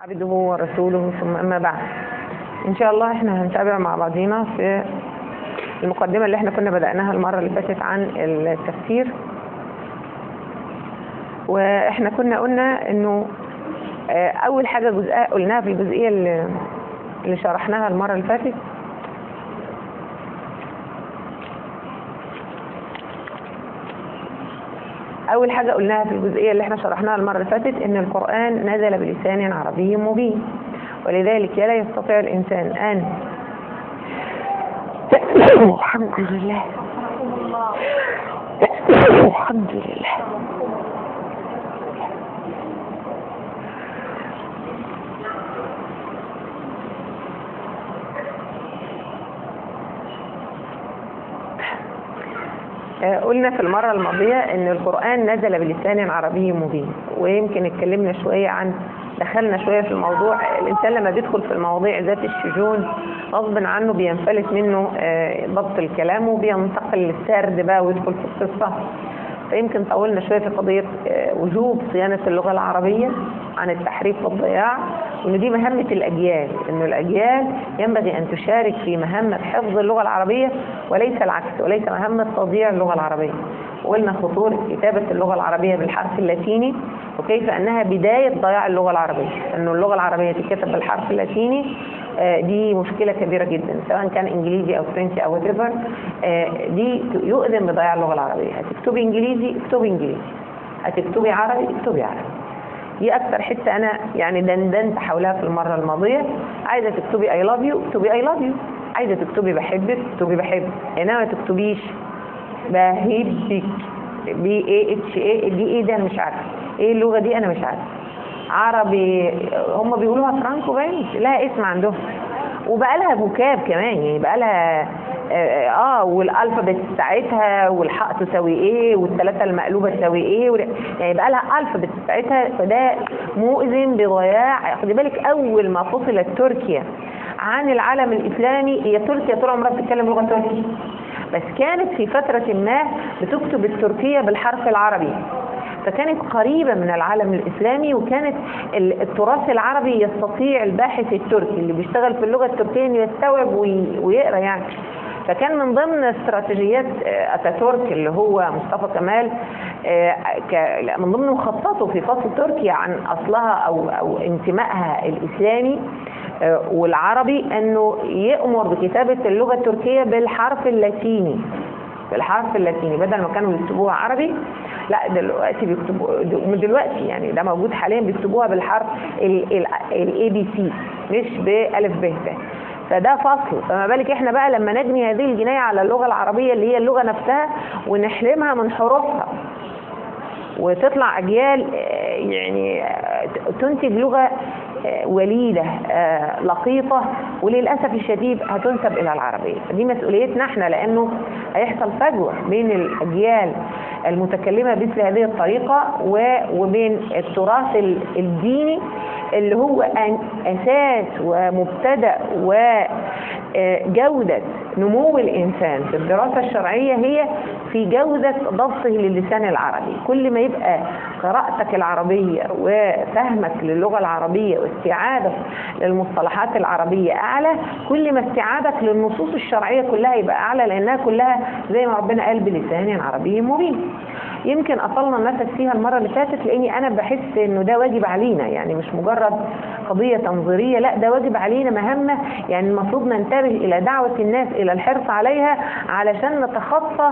عبده ورسوله ثم أما بعد إن شاء الله إحنا هنتابع مع بعضينا في المقدمة اللي إحنا كنا بدأناها المرة اللي فاتت عن التفسير وإحنا كنا قلنا إنه آه، أول حاجة جزء قلناها في الجزئية اللي اللي شرحناها المرة اللي فاتت أول حاجة قلناها في الجزئية اللي احنا شرحناها المرة اللي فاتت إن القرآن نزل بلسان عربي مبين ولذلك لا يستطيع الإنسان أن الحمد لله الحمد لله آه، قلنا في المرة الماضية ان القرآن نزل بلسان عربي مبين ويمكن اتكلمنا شوية عن دخلنا شوية في الموضوع الانسان لما بيدخل في المواضيع ذات الشجون غصب عنه بينفلت منه آه، ضبط الكلام وبينتقل للسرد بقى ويدخل في القصة فيمكن طولنا شوية في قضية آه، وجوب صيانة اللغة العربية عن التحريف والضياع وان دي مهمة الاجيال انه الاجيال ينبغي ان تشارك في مهمة حفظ اللغة العربية وليس العكس وليس مهمة تضييع اللغة العربية وقلنا خطورة كتابة اللغة العربية بالحرف اللاتيني وكيف انها بداية ضياع اللغة العربية انه اللغة العربية تتكتب بالحرف اللاتيني آه، دي مشكلة كبيرة جدا سواء كان انجليزي او فرنسي او whatever آه، دي يؤذن بضياع اللغة العربية هتكتبي انجليزي اكتبي انجليزي هتكتبي عربي اكتبي عربي دي اكتر حته انا يعني دندنت حولها في المره الماضيه عايزه تكتبي اي لاف يو اكتبي اي لاف يو عايزه تكتبي بحبك اكتبي بحبك انما ما تكتبيش بهبك بي اي اتش اي دي ايه ده انا مش عارفه ايه اللغه دي انا مش عارفه عربي هم بيقولوها فرانكو باين لها اسم عندهم وبقى لها فوكاب كمان يعني بقى لها اه آه، والالفابت بتاعتها والحاء تساوي ايه والثلاثه المقلوبه تساوي ايه وال- يعني بقى لها الفابت بتاعتها فده مؤذن بضياع خدي بالك اول ما فصلت تركيا عن العالم الاسلامي هي تركيا طول عمرها بتتكلم لغه تركي بس كانت في فتره ما بتكتب التركيه بالحرف العربي فكانت قريبة من العالم الإسلامي وكانت ال- التراث العربي يستطيع الباحث التركي اللي بيشتغل في اللغة التركية إنه يستوعب وي- ويقرأ يعني فكان من ضمن استراتيجيات آه، اتاتورك اللي هو مصطفى كمال آه، ك- لا، من ضمن مخططه في فصل تركيا عن اصلها او او انتمائها الاسلامي آه، والعربي انه يامر بكتابه اللغه التركيه بالحرف اللاتيني بالحرف اللاتيني بدل ما كانوا يكتبوها عربي لا دلوقتي بيكتبوا من دلوقتي يعني ده موجود حاليا بيكتبوها بالحرف الاي بي سي مش بالف ب ب فده فصل فما بالك احنا بقى لما نجني هذه الجنايه على اللغه العربيه اللي هي اللغه نفسها ونحرمها من حروفها وتطلع اجيال آه، يعني آه، تنتج لغه آه، وليده آه، لقيطه وللاسف الشديد هتنسب الى العربيه فدي مسؤوليتنا احنا لانه هيحصل فجوه بين الاجيال المتكلمه بمثل هذه الطريقه و- وبين التراث ال- الديني اللي هو أن- اساس ومبتدا وجوده نمو الانسان في الدراسه الشرعيه هي في جوده ضبطه للسان العربي كل ما يبقى قراءتك العربيه وفهمك للغه العربيه واستيعابك للمصطلحات العربيه اعلى كل ما استيعابك للنصوص الشرعيه كلها يبقى اعلى لانها كلها زي ما ربنا قال بلسان عربي مبين يمكن اطلنا النفس فيها المره اللي فاتت لاني انا بحس انه ده واجب علينا يعني مش مجرد قضيه تنظيريه لا ده واجب علينا مهمه يعني المفروض ننتبه الى دعوه الناس الى الحرص عليها علشان نتخطى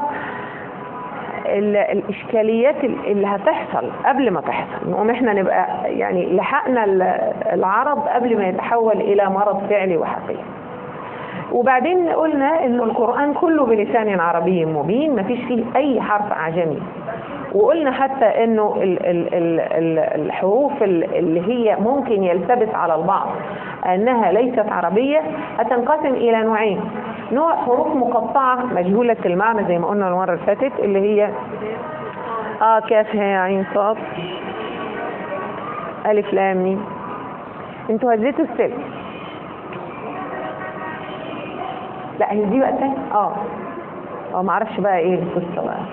ال- الاشكاليات ال- اللي هتحصل قبل ما تحصل نقوم احنا نبقى يعني لحقنا ال- العرض قبل ما يتحول الى مرض فعلي وحقيقي وبعدين قلنا ان القرآن كله بلسان عربي مبين مفيش فيه اي حرف اعجمي وقلنا حتى انه ال ال ال ال الحروف ال- اللي هي ممكن يلتبس على البعض انها ليست عربية هتنقسم الى نوعين نوع حروف مقطعة مجهولة المعنى زي ما قلنا المرة اللي فاتت اللي هي اه كاف ها عين صاد الف لام ميم انتوا هزيتوا السلك لا هي دي بقى تاني اه اه معرفش بقى ايه القصه بقى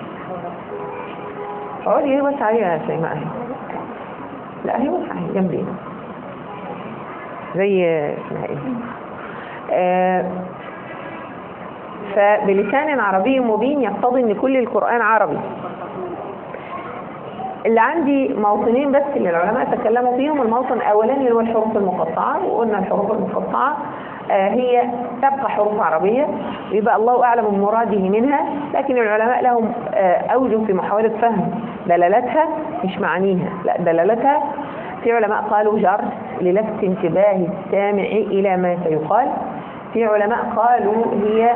اقعدي ايه بس عليها يا شيماء اهي لا هي بس اهي جنبينا زي اسمها ايه آه، فبلسان عربي مبين يقتضي ان كل القرآن عربي اللي عندي موطنين بس اللي العلماء تكلموا فيهم الموطن الاولاني اللي هو الحروف المقطعه وقلنا الحروف المقطعه آه، هي تبقى حروف عربيه ويبقى الله اعلم بمراده منها لكن العلماء لهم آه، اوجه في محاوله فهم دلالتها مش معانيها لا دلالتها في علماء قالوا جر للفت انتباه السامع الى ما سيقال في علماء قالوا هي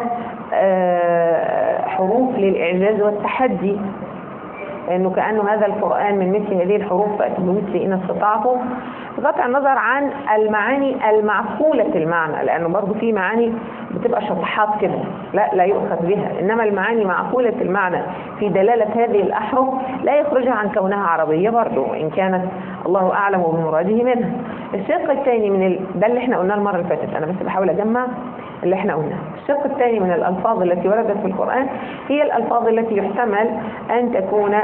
آه، حروف للاعجاز والتحدي لأنه كأنه هذا القرآن من مثل هذه الحروف فأتوا بمثل إن استطعتم بغض النظر عن المعاني المعقولة المعنى لأنه برضو في معاني بتبقى شطحات كده لا لا يؤخذ بها إنما المعاني معقولة المعنى في دلالة هذه الأحرف لا يخرجها عن كونها عربية برضو وإن كانت الله أعلم بمراده منها الشق الثاني من ال... ده اللي احنا قلناه المرة اللي فاتت أنا بس بحاول أجمع اللي احنا قلناه الشق الثاني من الألفاظ التي وردت في القرآن هي الألفاظ التي يحتمل أن تكون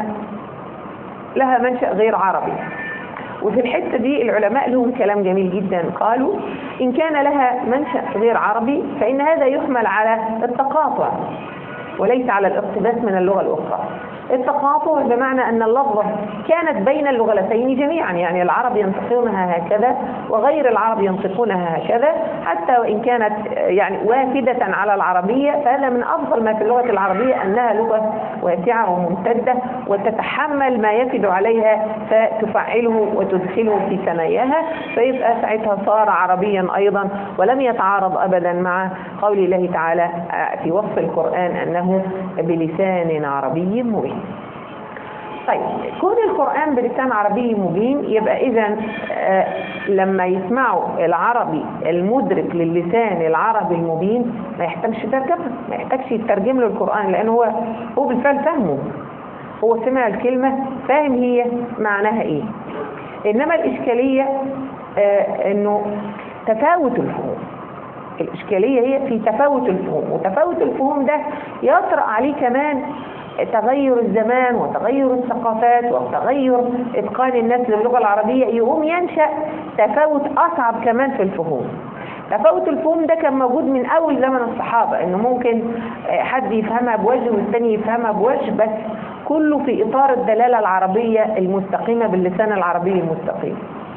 لها منشأ غير عربي وفي الحتة دي العلماء لهم كلام جميل جدا قالوا إن كان لها منشأ غير عربي فإن هذا يحمل على التقاطع وليس على الاقتباس من اللغة الأخرى التقاطع بمعنى أن اللفظة كانت بين اللغتين جميعا يعني العرب ينطقونها هكذا وغير العرب ينطقونها هكذا حتى وإن كانت يعني وافدة على العربية فهذا من أفضل ما في اللغة العربية أنها لغة واسعة وممتدة وتتحمل ما يفد عليها فتفعله وتدخله في ثناياها فيبقى ساعتها صار عربيا أيضا ولم يتعارض أبدا مع قول الله تعالى في وصف القرآن أنه بلسان عربي مبين طيب كون القرآن بلسان عربي مبين يبقى إذا آه لما يسمعوا العربي المدرك للسان العربي المبين ما يحتاجش ترجمة ما يحتاجش يترجم له القرآن لأنه هو هو بالفعل فهمه هو سمع الكلمة فاهم هي معناها إيه إنما الإشكالية آه إنه تفاوت الفهوم الإشكالية هي في تفاوت الفهوم وتفاوت الفهوم ده يطرأ عليه كمان تغير الزمان وتغير الثقافات وتغير اتقان الناس للغه العربيه يقوم ينشا تفاوت اصعب كمان في الفهوم تفاوت الفهوم ده كان موجود من اول زمن الصحابه انه ممكن حد يفهمها بوجه والثاني يفهمها بوجه بس كله في اطار الدلاله العربيه المستقيمه باللسان العربي المستقيم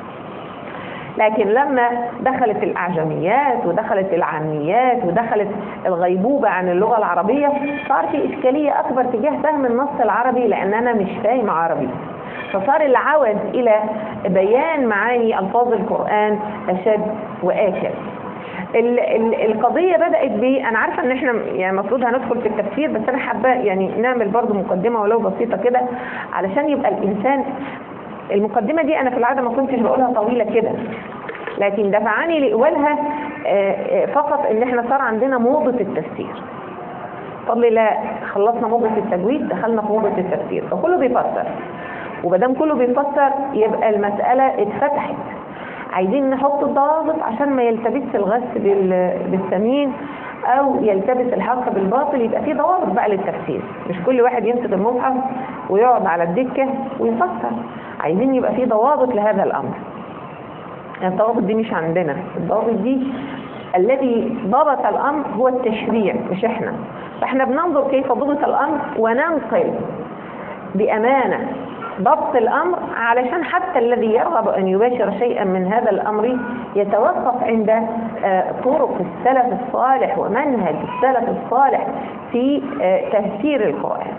لكن لما دخلت الأعجميات ودخلت العاميات ودخلت الغيبوبة عن اللغة العربية صار في إشكالية أكبر تجاه فهم النص العربي لأن أنا مش فاهم عربي فصار العود إلى بيان معاني ألفاظ القرآن أشد وآكل ال ال القضية بدأت ب أنا عارفة إن إحنا يعني المفروض هندخل في التفسير بس أنا حابة يعني نعمل برضو مقدمة ولو بسيطة كده علشان يبقى الإنسان المقدمة دي أنا في العادة ما كنتش بقولها طويلة كده لكن دفعني لإولها فقط إن إحنا صار عندنا موضة التفسير فضل الله خلصنا موضة التجويد دخلنا في موضة التفسير فكله بيفسر ومادام كله بيفسر يبقى المسألة اتفتحت عايزين نحط الضوابط عشان ما يلتبسش الغث بالسمين او يلتبس الحق بالباطل يبقى في ضوابط بقى للتفسير مش كل واحد يمسك المصحف ويقعد على الدكه ويفسر عايزين يبقى في ضوابط لهذا الامر يعني الضوابط دي مش عندنا الضوابط دي الذي ضبط الامر هو التشريع مش احنا فاحنا بننظر كيف ضبط الامر وننقل بامانه ضبط الامر علشان حتى الذي يرغب ان يباشر شيئا من هذا الامر يتوقف عند طرق السلف الصالح ومنهج السلف الصالح في تفسير القران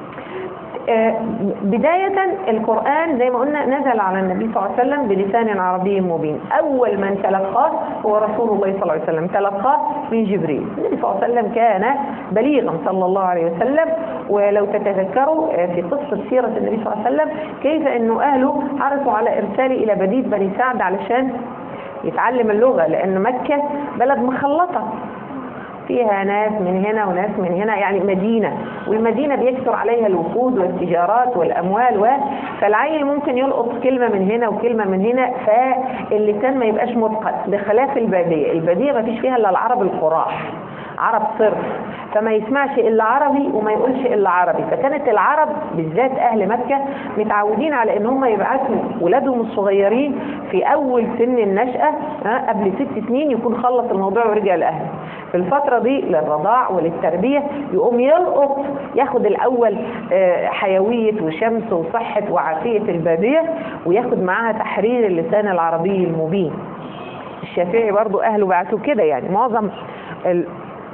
بداية القرآن زي ما قلنا نزل على النبي صلى الله عليه وسلم بلسان عربي مبين أول من تلقاه هو رسول الله صلى الله عليه وسلم تلقاه من جبريل النبي صلى الله عليه وسلم كان بليغا صلى الله عليه وسلم ولو تتذكروا في قصة سيرة النبي صلى الله عليه وسلم كيف أنه أهله حرصوا على إرساله إلى بديد بني سعد علشان يتعلم اللغة لأن مكة بلد مخلطة فيها ناس من هنا وناس من هنا يعني مدينة والمدينة بيكثر عليها الوفود والتجارات والأموال و فالعيل ممكن يلقط كلمة من هنا وكلمة من هنا فاللسان ما يبقاش متقن بخلاف البادية البادية ما فيش فيها إلا العرب القراح عرب صرف فما يسمعش الا عربي وما يقولش الا عربي فكانت العرب بالذات اهل مكه متعودين على ان هم يبعثوا ولادهم الصغيرين في اول سن النشاه ها، قبل ست سنين يكون خلص الموضوع ورجع لاهله في الفترة دي للرضاع وللتربية يقوم يلقط ياخد الأول آه، حيوية وشمس وصحة وعافية البادية وياخد معاها تحرير اللسان العربي المبين الشافعي برضو أهله بعثوا كده يعني معظم ال-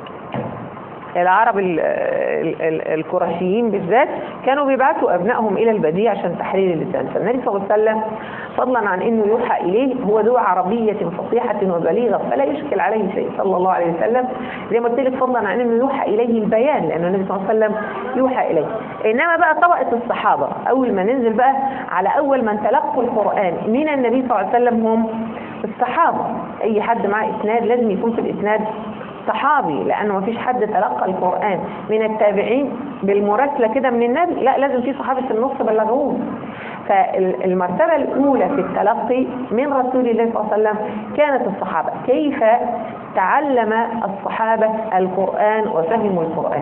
العرب ال- ال- ال- القرشيين بالذات كانوا بيبعتوا ابنائهم الى البديع عشان تحرير اللسان فالنبي صلى الله عليه وسلم فضلا عن انه يوحى اليه هو ذو عربيه فصيحه وبليغه فلا يشكل عليه شيء صلى الله عليه وسلم زي ما قلت لك فضلا عن انه يوحى اليه البيان لان النبي صلى الله عليه وسلم يوحى اليه انما بقى طبقه الصحابه اول ما ننزل بقى على اول من تلقوا القران من النبي صلى الله عليه وسلم هم الصحابه اي حد معاه اسناد لازم يكون في الاسناد صحابي لانه ما فيش حد تلقى القران من التابعين بالمراسله كده من النبي لا لازم في صحابه في النص بلغوه فالمرتبه الاولى في التلقي من رسول الله صلى الله عليه وسلم كانت الصحابه كيف تعلم الصحابه القران وفهموا القران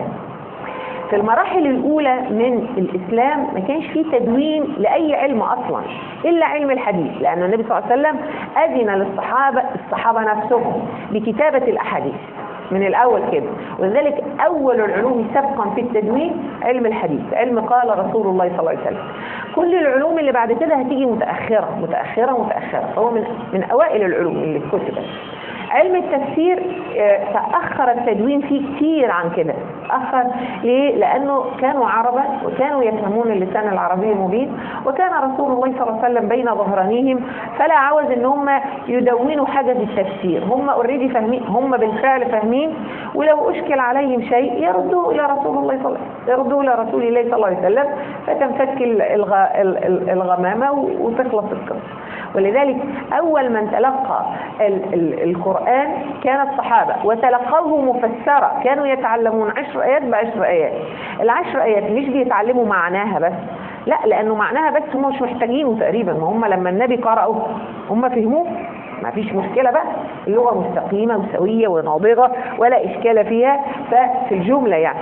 في المراحل الأولى من الإسلام ما كانش فيه تدوين لأي علم أصلا إلا علم الحديث لأن النبي صلى الله عليه وسلم أذن للصحابة الصحابة نفسهم بكتابة الأحاديث من الأول كده ولذلك أول العلوم سبقا في التدوين علم الحديث علم قال رسول الله صلى الله عليه وسلم كل العلوم اللي بعد كده هتيجي متأخرة متأخرة متأخرة هو من من أوائل العلوم اللي كتبت علم التفسير آه، تأخر التدوين فيه كتير عن كده تأخر ليه؟ لأنه كانوا عربا وكانوا يفهمون اللسان العربي المبين وكان رسول الله صلى الله عليه وسلم بين ظهرانيهم فلا عاوز ان هم يدونوا حاجة في التفسير هم اوريدي فاهمين هم بالفعل فاهمين ولو اشكل عليهم شيء يردوا الى رسول الله صلى الله يردوا الى رسول الله صلى الله عليه وسلم فتنفك ال- الغ- ال- ال- الغمامة وتخلص القصة ولذلك أول من تلقى ال ال القرآن كان الصحابة وتلقوه مفسرة كانوا يتعلمون عشر آيات بعشر آيات العشر آيات مش بيتعلموا معناها بس لا لأنه معناها بس هم مش محتاجينه تقريبا ما هم لما النبي قرأوا هم فهموه ما فيش مشكلة بقى اللغة مستقيمة وسوية وناضجة ولا إشكال فيها ففي الجملة يعني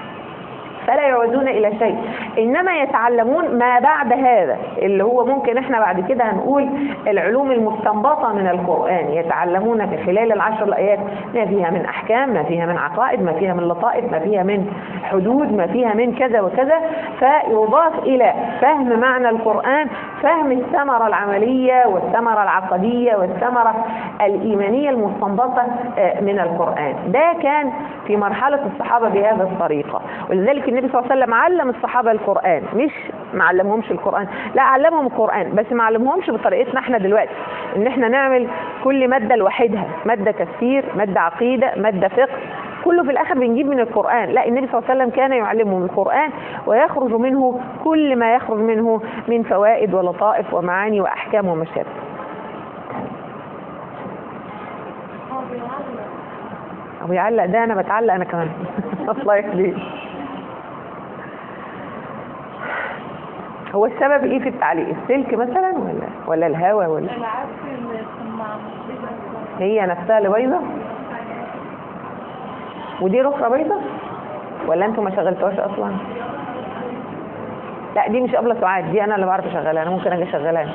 فلا يعودون الى شيء انما يتعلمون ما بعد هذا اللي هو ممكن احنا بعد كده هنقول العلوم المستنبطه من القران يتعلمون في خلال العشر الايات ما فيها من احكام ما فيها من عقائد ما فيها من لطائف ما فيها من حدود ما فيها من كذا وكذا فيضاف الى فهم معنى القران فهم الثمره العمليه والثمره العقديه والثمره الايمانيه المستنبطه آه، من القران ده كان في مرحله الصحابه بهذه الطريقه ولذلك النبي صلى الله عليه وسلم علم الصحابه القران مش ما علمهمش القران لا علمهم القران بس ما علمهمش بطريقتنا احنا دلوقتي ان احنا نعمل كل ماده لوحدها ماده تفسير ماده عقيده ماده فقه كله في الاخر بنجيب من القران لا النبي صلى الله عليه وسلم كان يعلمهم القران ويخرج منه كل ما يخرج منه من فوائد ولطائف ومعاني واحكام ومشابه هو يعلق ده انا بتعلق انا كمان الله يخليك هو السبب ايه في التعليق السلك مثلا ولا ولا الهواء ولا العكس السماعة هي نفسها اللي بايظه ودي رخرة بيضة ولا انتوا ما شغلتوهاش اصلا لا دي مش قبلة سعاد دي انا اللي بعرف اشغلها انا ممكن اجي اشغلها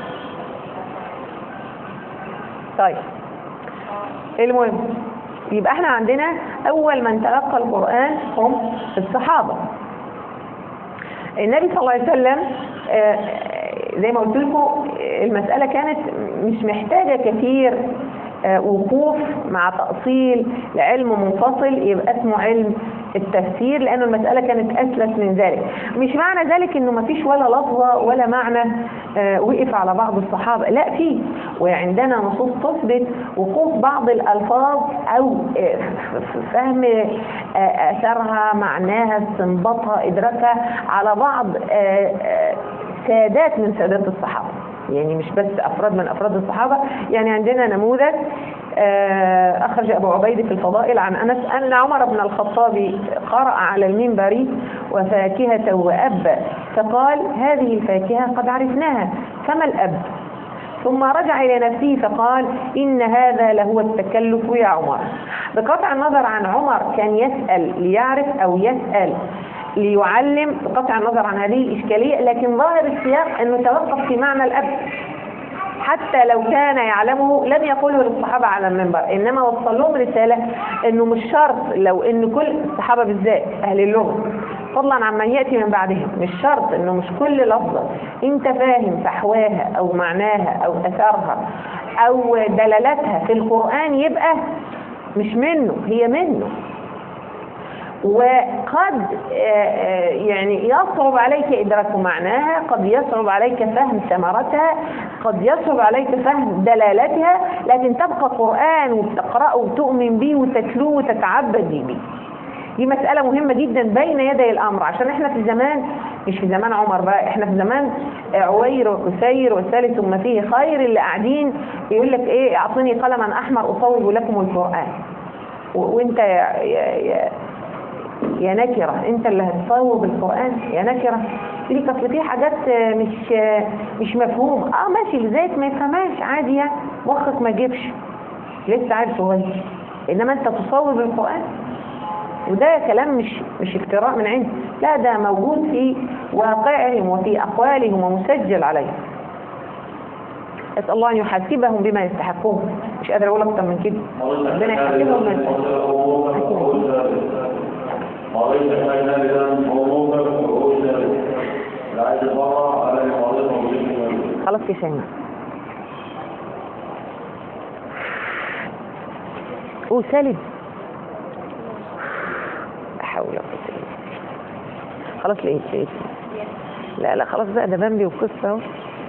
طيب المهم يبقى احنا عندنا اول من تلقى القرآن هم الصحابة النبي صلى الله عليه وسلم آه، زي ما قلت لكم المسألة كانت مش محتاجة كثير آه، وقوف مع تأصيل لعلم منفصل يبقى اسمه علم التفسير لأن المسألة كانت أسلس من ذلك مش معنى ذلك إنه ما فيش ولا لفظة ولا معنى آه، وقف على بعض الصحابة لا في وعندنا نصوص تثبت وقوف بعض الألفاظ أو آه، ف- فهم آه، أثرها معناها استنباطها إدراكها على بعض آه، آه، سادات من سادات الصحابة يعني مش بس أفراد من أفراد الصحابة يعني عندنا نموذج آه، أخرج أبو عبيد في الفضائل عن أنس أن عمر بن الخطاب قرأ على المنبر وفاكهة وأب فقال هذه الفاكهة قد عرفناها فما الأب ثم رجع إلى نفسه فقال إن هذا لهو التكلف يا عمر بقطع النظر عن عمر كان يسأل ليعرف أو يسأل ليعلم بقطع النظر عن هذه الإشكالية لكن ظاهر السياق أنه توقف في معنى الأب حتى لو كان يعلمه لم يقوله للصحابة على المنبر إنما وصل لهم رسالة أنه مش شرط لو أن كل الصحابة بالذات أهل اللغة فضلا عن من يأتي من بعدهم مش شرط أنه مش كل لفظة أنت فاهم فحواها أو معناها أو أثرها أو دلالتها في القرآن يبقى مش منه هي منه وقد يعني يصعب عليك إدراك معناها قد يصعب عليك فهم ثمرتها قد يصعب عليك فهم دلالتها لكن تبقى قرآن وتقرأه وتؤمن به وتتلوه وتتعبد به دي مسألة مهمة جدا بين يدي الأمر عشان احنا في زمان مش في زمان عمر بقى احنا في زمان عوير وكسير وثالث ثم فيه خير اللي قاعدين يقول لك ايه اعطيني قلما احمر اصوب لكم القرآن وانت يا, يا, يا يا نكرة انت اللي هتصوب القرآن يا نكرة ليك اصل في حاجات مش مش مفهومة اه ماشي لذلك ما يفهمهاش عادي يعني مخك ما يجيبش لسه عيل صغير انما انت تصوب القرآن وده كلام مش مش افتراء من عندي لا ده موجود في واقعهم وفي اقوالهم ومسجل عليهم اسال الله ان يحاسبهم بما يستحقون مش قادر اقول اكتر من كده ربنا يحاسبهم بما يستحقون قضيت حالنا لذا موضوعا وقلنا لعد الضرع على قضية موضوعا خلاص يا شيماء قول سالم حول ولا قوه الا بالله خلاص لقيت لقيت لا لا خلاص بقى ده بامبي وقصه اهو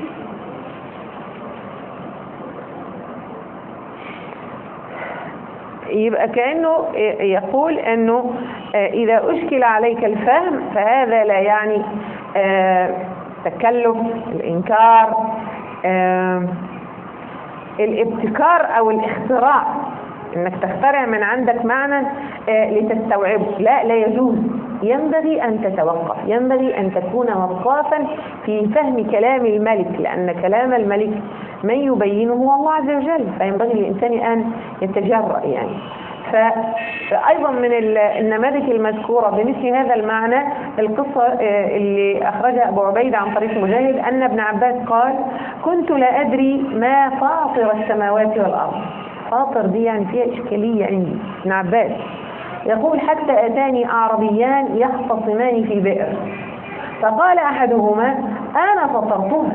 يبقى كأنه يقول أنه إذا أشكل عليك الفهم فهذا لا يعني تكلف الإنكار الابتكار أو الاختراع انك تخترع من عندك معنى لتستوعبه لا لا يجوز ينبغي ان تتوقف ينبغي ان تكون وقافا في فهم كلام الملك لان كلام الملك من يبينه هو الله عز وجل فينبغي للانسان ان يتجرأ يعني فأيضا من النماذج المذكورة بمثل هذا المعنى القصة اللي أخرجها أبو عبيد عن طريق مجاهد أن ابن عباس قال كنت لا أدري ما فاطر السماوات والأرض فاطر دي يعني فيها إشكالية عندي ابن عباس يقول حتى أتاني أعربيان يختصمان في بئر فقال أحدهما أنا فطرتها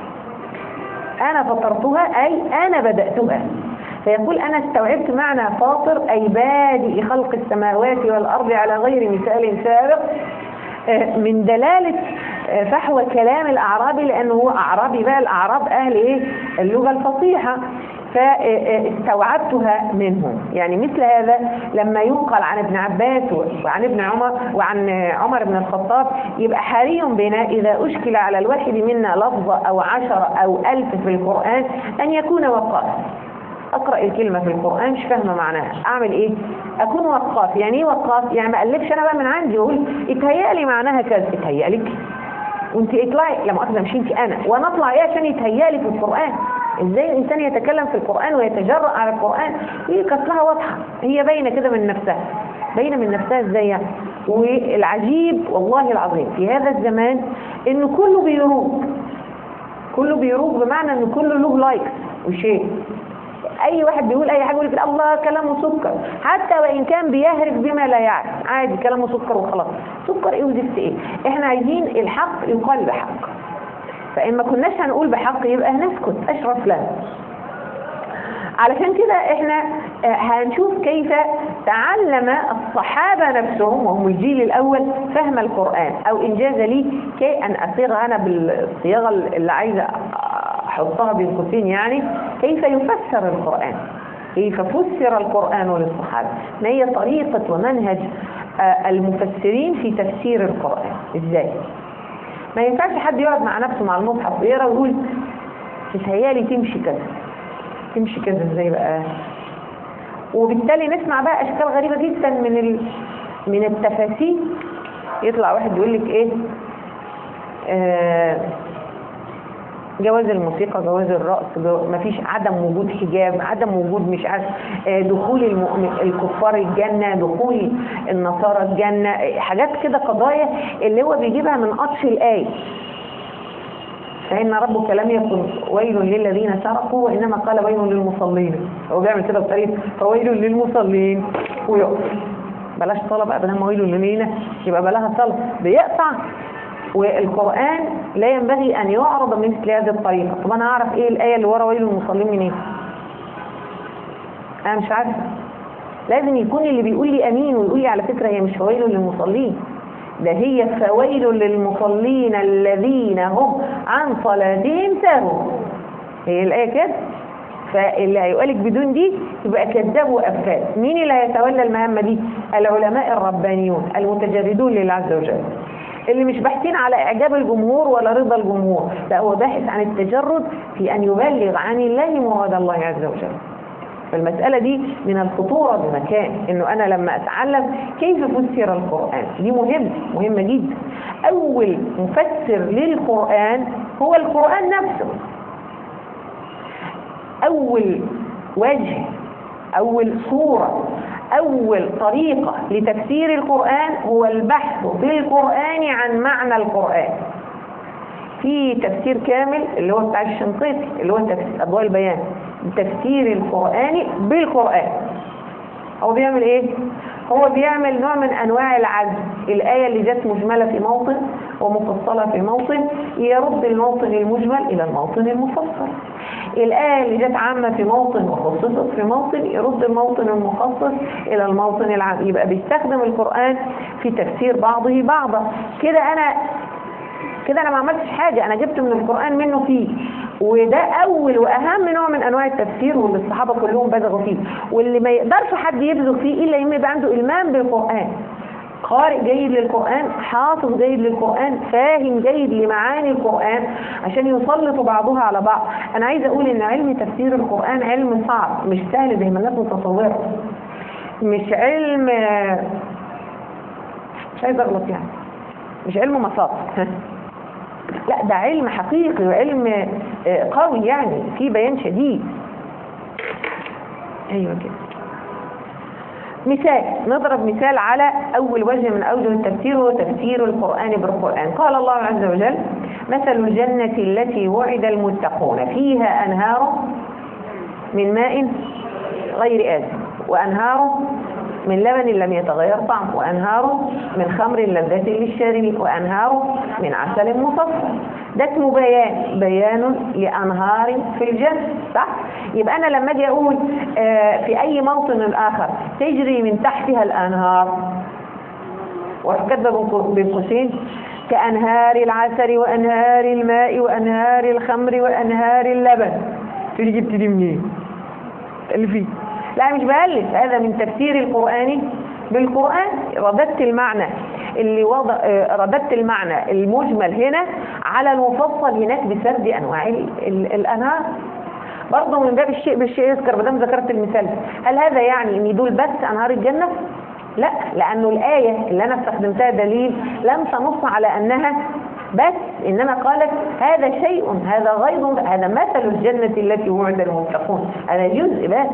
أنا فطرتها أي أنا بدأتها فيقول أنا استوعبت معنى فاطر أي بادئ خلق السماوات والأرض على غير مثال سابق من دلالة فحوى كلام الأعرابي لأنه هو أعرابي بقى الأعراب أهل إيه اللغة الفصيحة فاستوعبتها منهم يعني مثل هذا لما ينقل عن ابن عباس وعن ابن عمر وعن عمر بن الخطاب يبقى حري بنا إذا أشكل على الواحد منا لفظة أو عشرة أو ألف في القرآن أن يكون وقاف اقرا الكلمه في القران مش فاهمه معناها اعمل ايه اكون وقاف يعني ايه وقاف يعني ما الفش انا بقى من عندي واقول اتهيألي معناها كذا اتهيألك وانت اطلعي لا مؤاخذه مش انت انا وانا اطلع ايه عشان يتهيألي في القران ازاي الانسان يتكلم في القران ويتجرأ على القران هي كسلها واضحه هي باينه كده من نفسها باينه من نفسها ازاي يعني والعجيب والله العظيم في هذا الزمان انه كله بيروج كله بيروج بمعنى ان كله له لايكس وشيء اي واحد بيقول اي حاجه يقول لك الله كلامه سكر حتى وان كان بيهرج بما لا يعرف عادي كلامه سكر وخلاص سكر ايه وزفت ايه احنا عايزين الحق يقال بحق فان ما كناش هنقول بحق يبقى هنسكت اشرف لنا علشان كده احنا هنشوف كيف تعلم الصحابة نفسهم وهم الجيل الأول فهم القرآن أو إنجاز لي كي أن أصيغ أنا بالصياغة اللي عايزة أحطها بين قوسين يعني كيف يفسر القرآن كيف فسر القرآن للصحابة ما هي طريقة ومنهج المفسرين في تفسير القرآن إزاي ما ينفعش حد يقعد مع نفسه مع المصحف ويقرا ويقول تتهيالي تمشي كذا تمشي كذا ازاي بقى وبالتالي نسمع بقى اشكال غريبه جدا من ال... من التفاسير يطلع واحد يقول لك ايه آه جواز الموسيقى جواز الرقص جو... مفيش عدم وجود حجاب عدم وجود مش عارف آه، دخول المؤمن الكفار الجنة دخول النصارى الجنة آه، حاجات كده قضايا اللي هو بيجيبها من قطش الآية فإن ربك لم يكن ويل للذين سرقوا وإنما قال ويل للمصلين هو بيعمل كده بطريقة فويل للمصلين ويقف بلاش صلاة بقى بدل ما ويل للينا يبقى بلاها صلاة بيقطع والقرآن لا ينبغي أن يعرض بمثل هذه الطريقة طب أنا أعرف إيه الآية اللي ورا ويل للمصلين منين أنا مش عارفة لازم يكون اللي بيقول لي أمين ويقول لي على فكرة هي مش ويل للمصلين ده هي فويل للمصلين الذين هم عن صلاتهم ساهون هي الآية كده فاللي هيقولك بدون دي يبقى كذاب وأفاد مين اللي هيتولى المهمة دي العلماء الربانيون المتجردون لله عز وجل اللي مش باحثين على إعجاب الجمهور ولا رضا الجمهور لا هو باحث عن التجرد في أن يبلغ عن الله مراد الله عز وجل فالمسألة دي من الخطورة بمكان انه انا لما اتعلم كيف فسر القرآن دي مهم مهمة جدا اول مفسر للقرآن هو القرآن نفسه اول وجه اول صورة اول طريقة لتفسير القرآن هو البحث في القرآن عن معنى القرآن في تفسير كامل اللي هو بتاع الشنقيطي اللي هو تفسير اضواء البيان التفسير القرآني بالقرآن هو بيعمل ايه هو بيعمل نوع من انواع العزم الآية اللي جت مجملة في موطن ومفصلة في موطن يرد الموطن المجمل الى الموطن المفصل الآية اللي جت عامة في موطن وخصصت في موطن يرد الموطن المخصص إلى الموطن العام يبقى بيستخدم القرآن في تفسير بعضه بعضا كده أنا كده أنا ما عملتش حاجة أنا جبت من القرآن منه فيه وده أول وأهم نوع من أنواع التفسير واللي الصحابة كلهم بزغوا فيه واللي ما يقدرش حد يبزغ فيه إلا يما يبقى عنده إلمام بالقرآن قارئ جيد للقرآن حافظ جيد للقرآن فاهم جيد لمعاني القرآن عشان يسلطوا بعضها على بعض أنا عايزة أقول إن علم تفسير القرآن علم صعب مش سهل زي ما الناس متصورة مش علم مش عايزة أغلط يعني مش علم مصاط لا ده علم حقيقي وعلم قوي يعني في بيان شديد ايوه كده مثال نضرب مثال على أول وجه من أوجه التفسير هو تفسير القرآن بالقرآن قال الله عز وجل مثل الجنة التي وعد المتقون فيها أنهار من ماء غير آسف وأنهار من لبن لم يتغير طعمه وأنهار من خمر لذة للشاربين وأنهار من عسل مصفى ده اسمه بيان بيان لأنهار في الجنة صح؟ يبقى أنا لما أجي أقول آه في أي موطن آخر تجري من تحتها الأنهار وكتب بين قوسين كأنهار العسل وأنهار الماء وأنهار الخمر وأنهار اللبن تيجي جبت دي منين؟ اللي فيه لا مش بألف هذا من تفسير القرآن بالقرآن رددت المعنى اللي وضع رددت المعنى المجمل هنا على المفصل هناك بسرد أنواع ال ال الأنهار برضه من باب الشيء بالشيء يذكر ما دام ذكرت المثال هل هذا يعني ان دول بس انهار الجنه لا لانه الايه اللي انا استخدمتها دليل لم تنص على انها بس انما قالت هذا شيء هذا غيظ هذا مثل الجنه التي وعد المتقون هذا جزء بس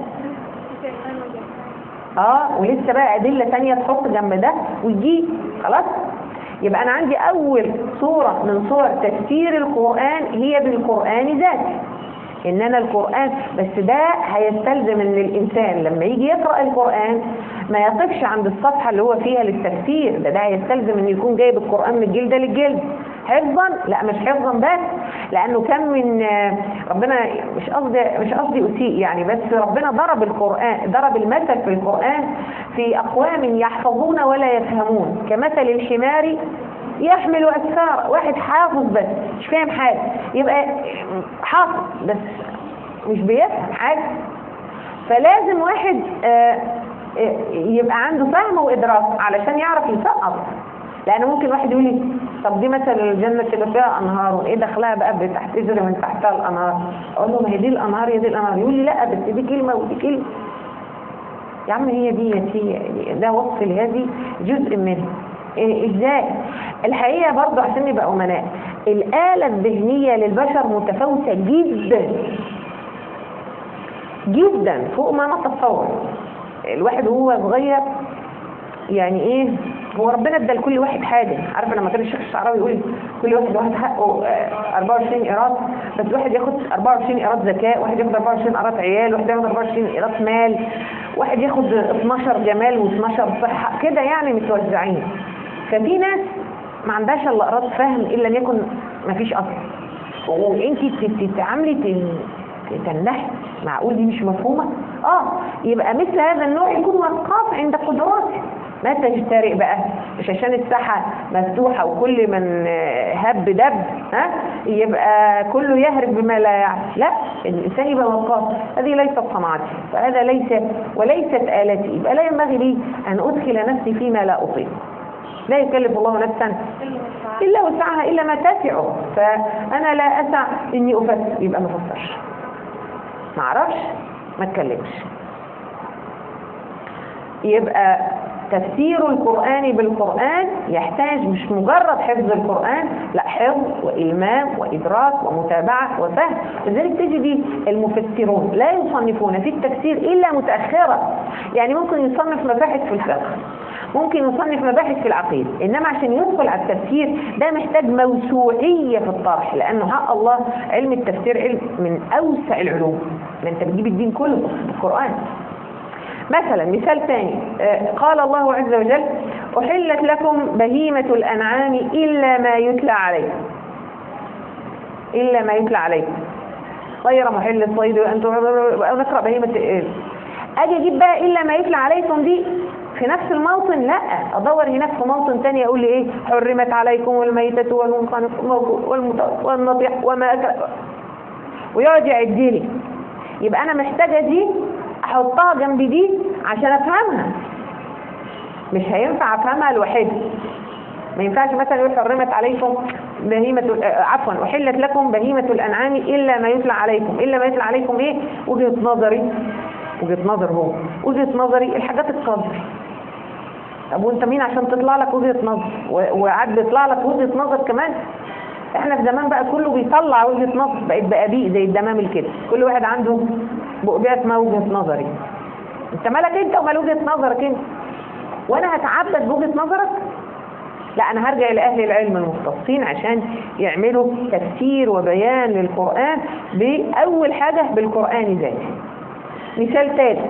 اه ولسه بقى ادله ثانيه تحط جنب ده ويجي خلاص يبقى انا عندي اول صوره من صور تفسير القران هي بالقران ذاته ان انا القرآن بس ده هيستلزم ان الانسان لما يجي يقرأ القرآن ما يقفش عند الصفحة اللي هو فيها للتفسير ده ده هيستلزم ان يكون جايب القرآن من الجلدة للجلد حفظا لا مش حفظا بس لانه كان من ربنا مش قصدي مش قصدي اسيء يعني بس ربنا ضرب القرآن ضرب المثل في القرآن في اقوام يحفظون ولا يفهمون كمثل الحمار يحمل أسفار واحد حافظ بس مش فاهم حاجة يبقى حافظ بس مش بيفهم حاجة فلازم واحد يبقى عنده فهم وإدراك علشان يعرف يسقط لأن ممكن واحد يقول لي طب دي مثلا الجنة اللي فيها أنهار إيه دخلها بقى بتحت تجري من تحتها الأنهار أقول له ما هي دي الأنهار هي دي الأنهار يقول لي لا بس دي كلمة ودي كلمة يا عم هي دي هي ده وصف لهذه جزء منها إيه ازاي الحقيقه برضه عشان نبقى امناء الاله الذهنيه للبشر متفاوته جدا جدا فوق ما نتصور الواحد وهو صغير يعني ايه هو ربنا ادى لكل واحد حاجه عارفه لما كان الشيخ الشعراوي يقول كل واحد واحد حقه آه، 24 ايراد بس واحد ياخد 24 ايراد زكاه واحد ياخد 24 ايراد عيال واحد ياخد 24 ايراد مال واحد ياخد 12 جمال و12 صحه كده يعني متوزعين ففي ناس ما عندهاش الا ايراد فهم الا ان يكن ما فيش اصل وانت تتعاملي تن- تنحي معقول دي مش مفهومه اه يبقى مثل هذا النوع يكون وقاف عند قدراته ما تجترئ بقى مش عشان الساحه مفتوحه وكل من آه، هب دب ها يبقى كله يهرب بما لا يعرف لا الانسان يبقى وقاف هذه ليست صنعتي فهذا ليس وليست التي يبقى لا ينبغي لي ان ادخل نفسي فيما لا اطيق لا يكلف الله نفسا الا وسعها الا ما تسعه فانا لا اسع اني افسر يبقى ما افسرش ما اعرفش ما اتكلمش يبقى تفسير القرآن بالقرآن يحتاج مش مجرد حفظ القرآن لا حفظ وإلمام وإدراك ومتابعة وفهم لذلك تجد المفسرون لا يصنفون في التفسير إلا متأخرة يعني ممكن يصنف مباحث في الفقه ممكن يصنف مباحث في العقيدة إنما عشان يدخل على التفسير ده محتاج موسوعية في الطرح لأنه حق الله علم التفسير علم من أوسع العلوم ما أنت بتجيب الدين كله في القرآن مثلا مثال ثاني آه، قال الله عز وجل أحلت لكم بهيمة الأنعام إلا ما يتلى عليكم إلا ما يتلى عليكم غير محل الصيد وأنتم أو نقرأ بهيمة الإيه أجي أجيب بقى إلا ما يتلى عليكم دي في نفس الموطن لا أدور هناك في موطن تاني أقول لي إيه حرمت عليكم الميتة والمنخنق والمط- والنطيح وما أكل ويقعد يعد لي يبقى أنا محتاجة دي احطها جنب دي عشان افهمها مش هينفع افهمها لوحدها ما ينفعش مثلا يقول حرمت عليكم بهيمة ال- آه، عفوا أحلت لكم بهيمة الأنعام إلا ما يتلى عليكم إلا ما يتلى عليكم إيه وجهة نظري وجهة نظر هو وجهة نظري الحاجات القدر طب وانت مين عشان تطلع لك وجهة نظر و- وقعد بيطلع لك وجهة نظر كمان احنا في زمان بقى كله بيطلع وجهة نظر بقت بقابيق زي الدمامل كده كل واحد عنده بقبية اسمها وجهة نظري انت مالك انت ومال وجهة نظرك انت وانا هتعبد بوجهة نظرك لا انا هرجع لاهل العلم المختصين عشان يعملوا تفسير وبيان للقرآن باول حاجة بالقرآن ذاته مثال ثالث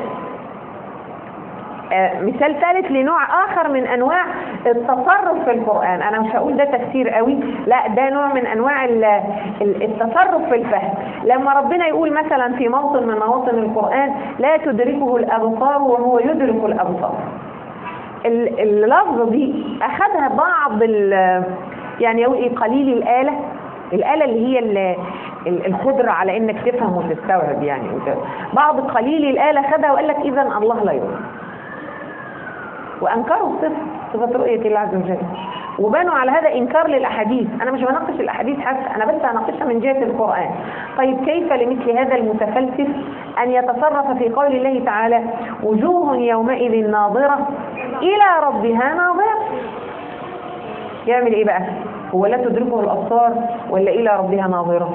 آه، مثال ثالث لنوع آخر من أنواع التصرف في القرآن أنا مش هقول ده تفسير قوي لا ده نوع من أنواع ال- ال- التصرف في الفهم لما ربنا يقول مثلا في موطن من مواطن القرآن لا تدركه الأبصار وهو يدرك الأبصار ال- اللفظة دي أخذها بعض ال- يعني يقول إيه قليل الآلة الآلة اللي هي ال- ال- القدرة على إنك تفهم وتستوعب يعني وت- بعض قليل الآلة خدها وقال لك إذا الله لا يرى وانكروا الصفه صفه رؤيه الله عز وجل وبنوا على هذا انكار للاحاديث انا مش بناقش الاحاديث حتى انا بس هناقشها من جهه القران طيب كيف لمثل هذا المتفلسف ان يتصرف في قول الله تعالى وجوه يومئذ ناظره الى ربها ناظره يعمل ايه بقى هو لا تدركه الابصار ولا الى ربها ناظره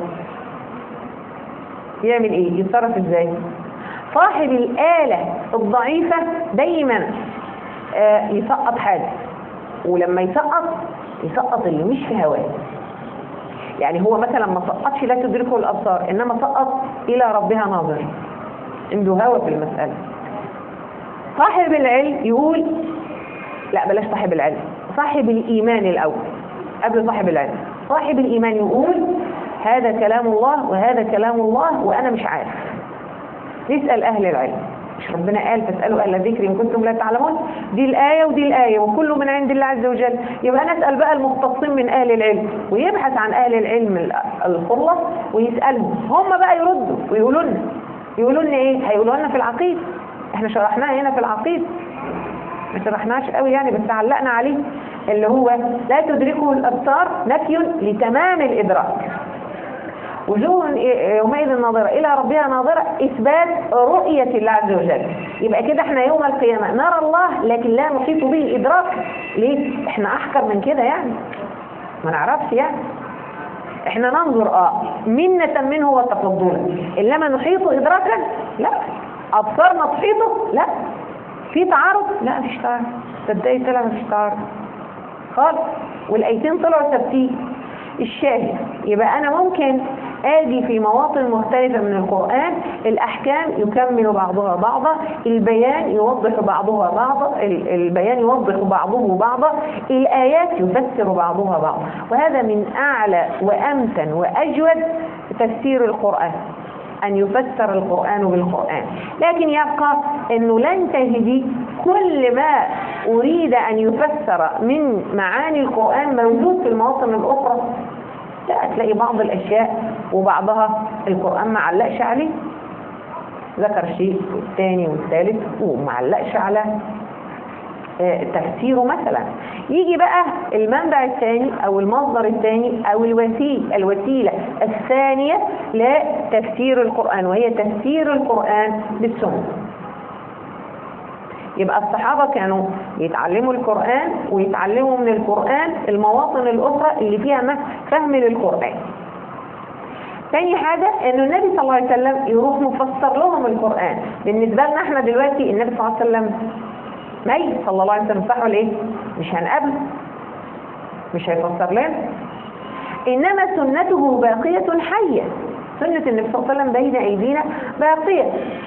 يعمل ايه يتصرف ازاي صاحب الآلة الضعيفة دايما آه، يسقط حاجة ولما يسقط يسقط اللي مش في هواه يعني هو مثلا ما سقطش لا تدركه الأبصار إنما سقط إلى ربها ناظر عنده هوى في المسألة صاحب العلم يقول لا بلاش صاحب العلم صاحب الإيمان الأول قبل صاحب العلم صاحب الإيمان يقول هذا كلام الله وهذا كلام الله وأنا مش عارف نسأل أهل العلم مش ربنا قال فاسألوا أهل الذكر إن كنتم لا تعلمون دي الآية ودي الآية وكله من عند الله عز وجل يبقى نسأل بقى المختصين من أهل العلم ويبحث عن أهل العلم ال- الخلة ويسألهم هم بقى يردوا ويقولوا لنا يقولوا لنا إيه هيقولوا لنا في العقيدة احنا شرحناها هنا في العقيدة ما شرحناش قوي يعني بس علقنا عليه اللي هو لا تدركه الأبصار نفي لتمام الإدراك وجوه يومئذ ناظرة إلى ربها ناظرة إثبات رؤية الله عز وجل يبقى كده احنا يوم القيامة نرى الله لكن لا نحيط به إدراك ليه؟ احنا أحقر من كده يعني ما نعرفش يعني احنا ننظر اه منة منه وتفضلا انما نحيط ادراكا لا ابصارنا تحيطه لا في تعارض لا مفيش تعارض تصدقي طلع مفيش تعارض خالص والايتين طلعوا ثابتين الشاهد يبقى انا ممكن اجي في مواطن مختلفة من القرآن الاحكام يكمل بعضها بعضا البيان يوضح بعضها بعضا ال- البيان يوضح بعضه بعضا الايات يفسر بعضها بعضا وهذا من اعلى وامتن واجود تفسير القرآن أن يفسر القرآن بالقرآن لكن يبقى أنه لن تجدي كل ما أريد أن يفسر من معاني القرآن موجود في المواطن الأخرى لا تلاقي بعض الأشياء وبعضها القرآن ما علقش عليه ذكر شيء والثاني والثالث وما علقش على آه، تفسيره مثلا يجي بقى المنبع الثاني او المصدر الثاني او الوسيله الوسيله الثانيه لتفسير القران وهي تفسير القران بالسنه يبقى الصحابة كانوا يتعلموا القرآن ويتعلموا من القرآن المواطن الأخرى اللي فيها مه- فهم للقرآن تاني حاجة انه النبي صلى الله عليه وسلم يروح مفسر لهم القرآن بالنسبة لنا احنا دلوقتي النبي صلى الله عليه وسلم ميت صلى الله عليه وسلم صح ولا ايه مش هنقابله مش هيفسر لنا انما سنته باقية حية سنة النبي صلى الله عليه وسلم بين ايدينا باقية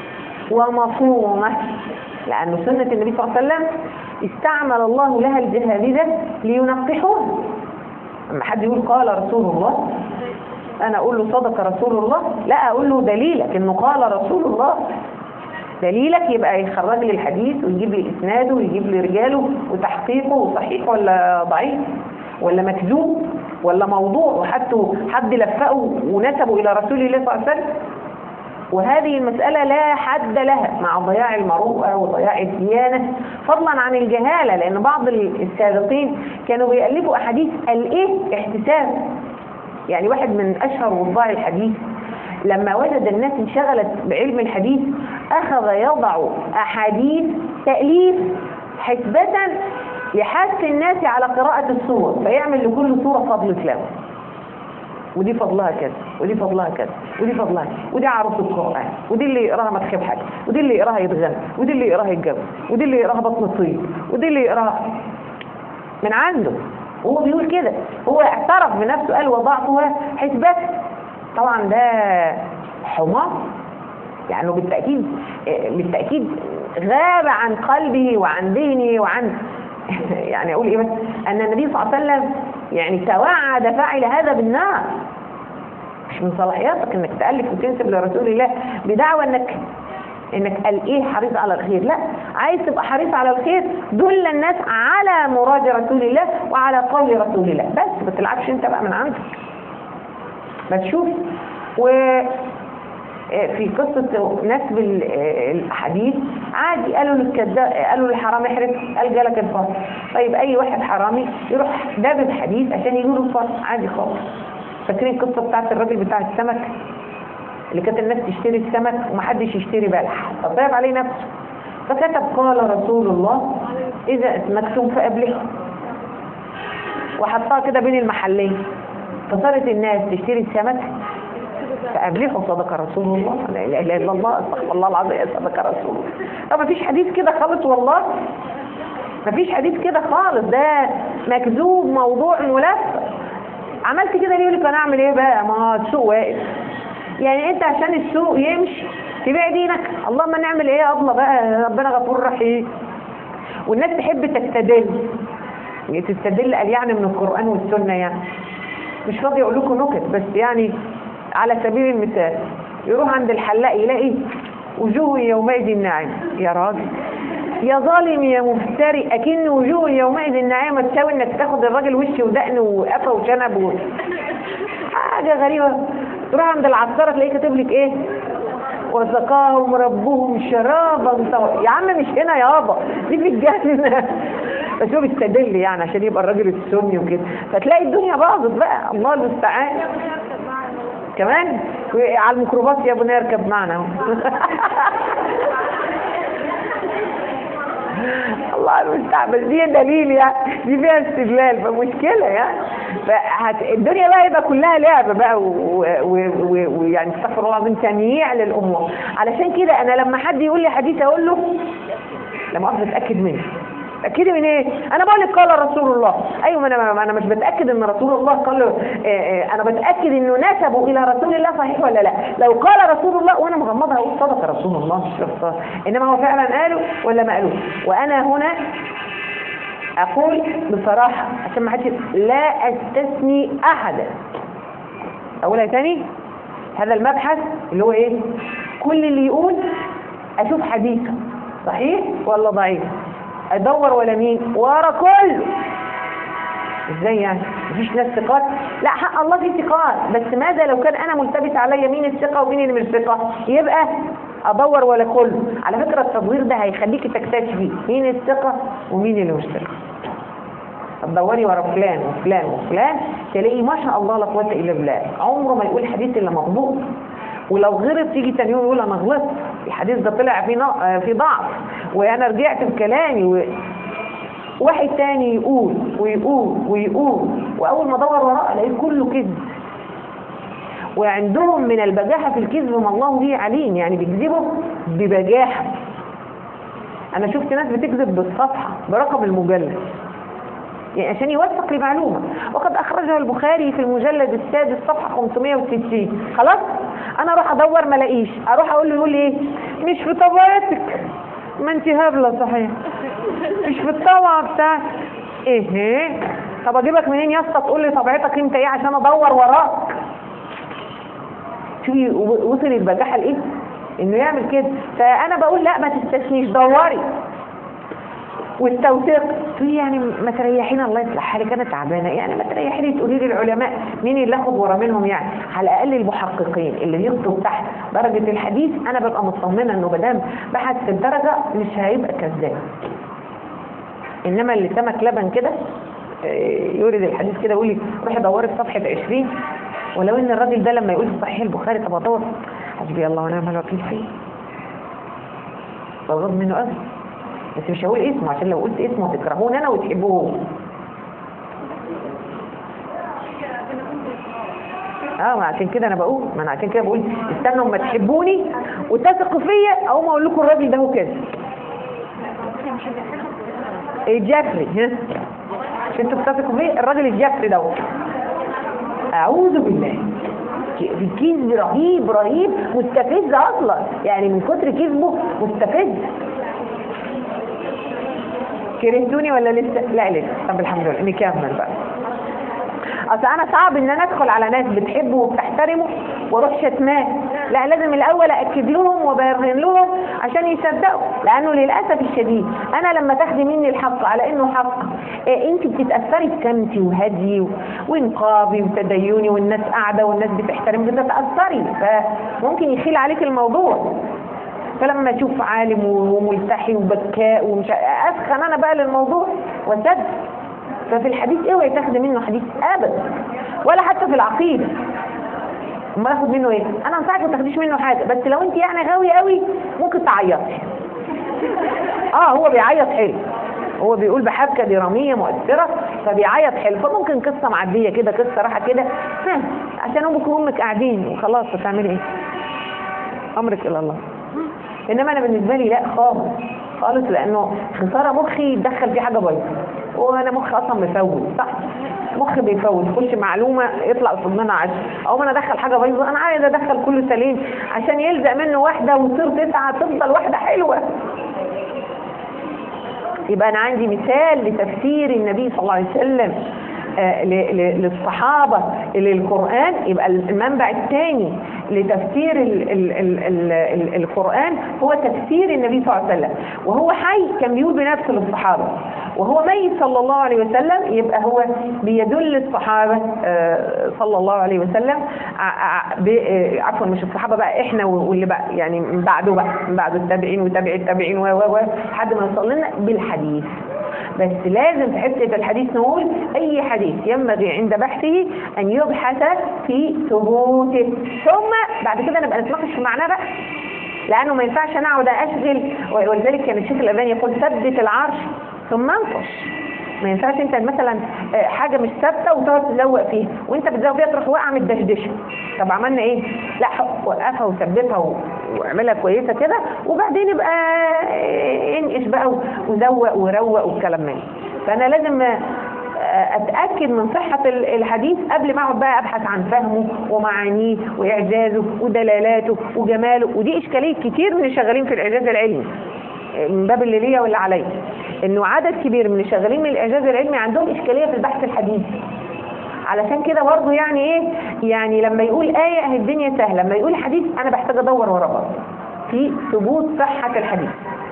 ومصومة لأن سنة النبي صلى الله عليه وسلم استعمل الله لها الجهابذة لينقحوها أما حد يقول قال رسول الله أنا أقول له صدق رسول الله لا أقول له دليلك إنه قال رسول الله دليلك يبقى يخرج لي الحديث ويجيب لي اسناده ويجيب لي رجاله وتحقيقه وصحيح ولا ضعيف ولا مكذوب ولا موضوع وحتى حد لفقه ونسبه الى رسول الله صلى الله عليه وسلم وهذه المسألة لا حد لها مع ضياع المروءة وضياع الديانة فضلا عن الجهالة لأن بعض السابقين كانوا بيألفوا أحاديث الإيه احتساب يعني واحد من أشهر وضاع الحديث لما وجد الناس انشغلت بعلم الحديث أخذ يضع أحاديث تأليف حسبة لحث الناس على قراءة السور فيعمل لكل سورة فضل تلاوة ودي فضلها كذا ودي فضلها كذا ودي فضلها كذا ودي عروس القرآن ودي اللي يقراها ما تخيب حاجة ودي اللي يقراها يتغنى ودي اللي يقراها يتجوز ودي اللي يقراها بطن طيب ودي اللي يقراها من عنده هو بيقول كده هو اعترف بنفسه قال وضعتها حسبة طبعا ده حمار يعني بالتأكيد بالتأكيد غاب عن قلبه وعن ذهنه وعن يعني أقول إيه بس أن النبي صلى الله عليه وسلم يعني توعد فاعل هذا بالنار مش من صلاحياتك انك تألف وتنسب لرسول الله بدعوى انك انك قال ايه حريص على الخير لا عايز تبقى حريص على الخير دل الناس على مراد رسول الله وعلى قول رسول الله بس ما تلعبش انت بقى من عندك ما تشوف و في قصة نسب الحديث عادي قالوا للكذاب قالوا للحرامي احرق قال جالك الفرس طيب اي واحد حرامي يروح دابب حديث عشان يجيله الفرس عادي خالص فاكرين القصة بتاعت الراجل بتاع السمك اللي كانت الناس تشتري السمك ومحدش يشتري بلح فصعب عليه نفسه فكتب قال رسول الله اذا اسمكتم فابلحوا وحطها كده بين المحلين فصارت الناس تشتري السمك فأبلحوا صدق رسول الله لا إله إلا الله استغفر الله العظيم صدق رسول الله طب مفيش حديث كده خالص والله مفيش حديث كده خالص ده مكذوب موضوع ملف عملت كده ليه يقول لك انا اعمل ايه بقى ما السوق واقف يعني انت عشان السوق يمشي تبيع دينك اللهم نعمل ايه يا ابله بقى ربنا غفور رحيم والناس تحب تستدل تستدل قال يعني من القرآن والسنة يعني مش راضي اقول لكم نكت بس يعني على سبيل المثال يروح عند الحلاق يلاقي وجوه يومئذ ناعمة يا راجل يا ظالم يا مفتري اكن وجوه يومئذ ناعمة تساوي انك تاخد الراجل وش ودقن وقفا وشنب و... حاجة غريبة تروح عند العصارة تلاقيه كاتب لك ايه وسقاهم ربهم شرابا طبعا يا عم مش هنا يابا دي في الجنة بس هو بيستدل يعني عشان يبقى الراجل السني وكده فتلاقي الدنيا باظت بقى الله المستعان كمان على الميكروباص يا ابني اركب معنا اهو. الله المستعان بس دي دليل يعني دي فيها استدلال فمشكله يعني فهت... الدنيا بقى يبقى كلها لعبه بقى ويعني و... و... و... ويعني استغفر الله العظيم تمييع للامور علشان كده انا لما حد يقول لي حديث اقول له لما اقف اتاكد منه اتاكدي من ايه انا بقول لك قال رسول الله ايوه ما انا ما انا مش بتاكد ان رسول الله قال آه، آه، انا بتاكد انه نسبه الى رسول الله صحيح ولا لا لو قال رسول الله وانا مغمضه اقول صدق رسول الله مش رسول انما هو فعلا قاله ولا ما قالوش وانا هنا اقول بصراحه عشان ما حدش لا استثني احدا اقولها تاني هذا المبحث اللي هو ايه كل اللي يقول اشوف حديثه صحيح ولا ضعيف ادور ولا مين ورا كله ازاي يعني مفيش ناس ثقات لا حق الله في ثقات بس ماذا لو كان انا ملتبس عليا مين الثقه ومين اللي مش ثقه يبقى ادور ولا كله على فكره التدوير ده هيخليكي تكتشفي مين الثقه ومين اللي مش ثقه تدوري ورا فلان وفلان وفلان تلاقي ما شاء الله لا قوه الا بالله عمره ما يقول حديث الا مضبوط ولو غلط يجي تاني يوم يقول انا غلطت الحديث ده طلع فيه نق- آه، فيه ضعف وانا رجعت في كلامي و... واحد تاني يقول ويقول ويقول واول ما ادور وراه الاقيه كله كذب وعندهم من البجاحه في الكذب ما الله به عليم يعني بيكذبوا ببجاحه انا شفت ناس بتكذب بالصفحه برقم المجلد يعني عشان يوثق لمعلومة وقد أخرجه البخاري في المجلد السادس صفحة 560 خلاص أنا أروح أدور ما الاقيش أروح أقول له يقول لي إيه مش في طبيعتك ما أنت هبلة صحيح مش في الطبعة بتاعتك إيه طب أجيبك منين يا اسطى تقول لي طبيعتك أنت إيه عشان أدور وراك شوفي و- وصل البجاحة لإيه إنه يعمل كده فأنا بقول لا ما تستثنيش دوري والتوثيق تقولي يعني ما تريحينا الله يصلح حالك انا تعبانه يعني ما تريحيني تقولي لي العلماء مين اللي اخد ورا منهم يعني على الاقل المحققين اللي يكتب تحت درجه الحديث انا ببقى مطمنه انه ما دام بحث في الدرجه مش هيبقى كذاب انما اللي سمك لبن كده آه، يورد الحديث كده يقول لي روحي دوري في صفحه 20 ولو ان الراجل ده لما يقول في صحيح البخاري طب ادور حسبي الله ونعم الوكيل فيه بغض منه قوي بس مش هقول اسمه عشان لو قلت اسمه هتكرهوني انا وتحبوه هو. اه ما عشان كده انا بقول ما انا عشان كده بقول استنوا اما تحبوني وتثقوا فيا اقوم اقول لكم الراجل ده هو كده إيه جافري ها مش انتوا بتثقوا فيا الراجل الجافري ده هو. اعوذ بالله في كذب رهيب رهيب مستفز اصلا يعني من كتر كذبه مستفز كرهتوني ولا لسه لا لسه طب الحمد لله نكمل بقى اصل انا صعب ان انا ادخل على ناس بتحبه وبتحترمه واروح شتماه لا لازم الاول اكد لهم وابرهن لهم عشان يصدقوا لانه للاسف الشديد انا لما تاخدي مني الحق على انه حق إيه انت بتتاثري بكمتي وهدي و- وانقاذي وتديني والناس قاعده والناس بتحترم بتتاثري فممكن يخيل عليك الموضوع فلما اشوف عالم وملتحي وبكاء ومش اسخن انا بقى للموضوع واسد ففي الحديث اوعي تاخدي منه حديث ابدا ولا حتى في العقيده امال اخد منه ايه انا انصحك ما تاخديش منه حاجه بس لو انت يعني غاوي قوي ممكن تعيطي اه هو بيعيط حلو هو بيقول بحبكه دراميه مؤثره فبيعيط حلو فممكن قصه معديه كده قصه راحه كده ها، عشان ابوك وامك قاعدين وخلاص هتعملي ايه امرك الى الله انما انا بالنسبه لي لا خالص خالص لانه خساره مخي يدخل فيه حاجه بايظه وانا مخي اصلا مفوت صح مخي بيفوت يخش معلومه يطلع قصادنا عشر او انا ادخل حاجه بايظه انا عايز ادخل كله سليم عشان يلزق منه واحده وتصير تسعه تفضل واحده حلوه يبقى انا عندي مثال لتفسير النبي صلى الله عليه وسلم آه، ل- ل- للصحابة للقرآن يبقى المنبع الثاني لتفسير ال ال ال ال ال القرآن هو تفسير النبي صلى الله عليه وسلم وهو حي كان بيقول بنفسه للصحابة وهو ميت صلى الله عليه وسلم يبقى هو بيدل الصحابة آه، صلى الله عليه وسلم ع- ع- ب- آه، عفوا مش الصحابة بقى احنا واللي بقى يعني من بعده بقى من بعد التابعين وتابع التابعين و و و لحد ما يوصل لنا بالحديث بس لازم في حته الحديث نقول اي حديث ينبغي عند بحثه ان يبحث في ثبوته ثم بعد كده نبقى نتناقش في معناه بقى لانه ما ينفعش انا اقعد اشغل ولذلك كان الشيخ الالباني يقول ثبت العرش ثم انقش ما ينفعش انت مثلا آه، حاجه مش ثابته وتقعد تزوق فيها وانت بتزوق فيها تروح واقعه متدشدشه طب عملنا ايه لا حق- وقفها وثبتها و- واعملها كويسه كده وبعدين يبقى آه، انقش بقى و- وزوق وروق والكلام من ده. فانا لازم آه، اتاكد من صحه ال- الحديث قبل ما اقعد بقى ابحث عن فهمه ومعانيه واعجازه ودلالاته وجماله ودي اشكاليه كتير من اللي شغالين في الاعجاز العلمي من باب اللي ليا واللي عليا انه عدد كبير من اللي شغالين من الاعجاز العلمي عندهم اشكاليه في البحث الحديثي علشان كده برضه يعني ايه يعني لما يقول ايه اهي الدنيا سهله لما يقول حديث انا بحتاج ادور ورا بعض في ثبوت صحه الحديث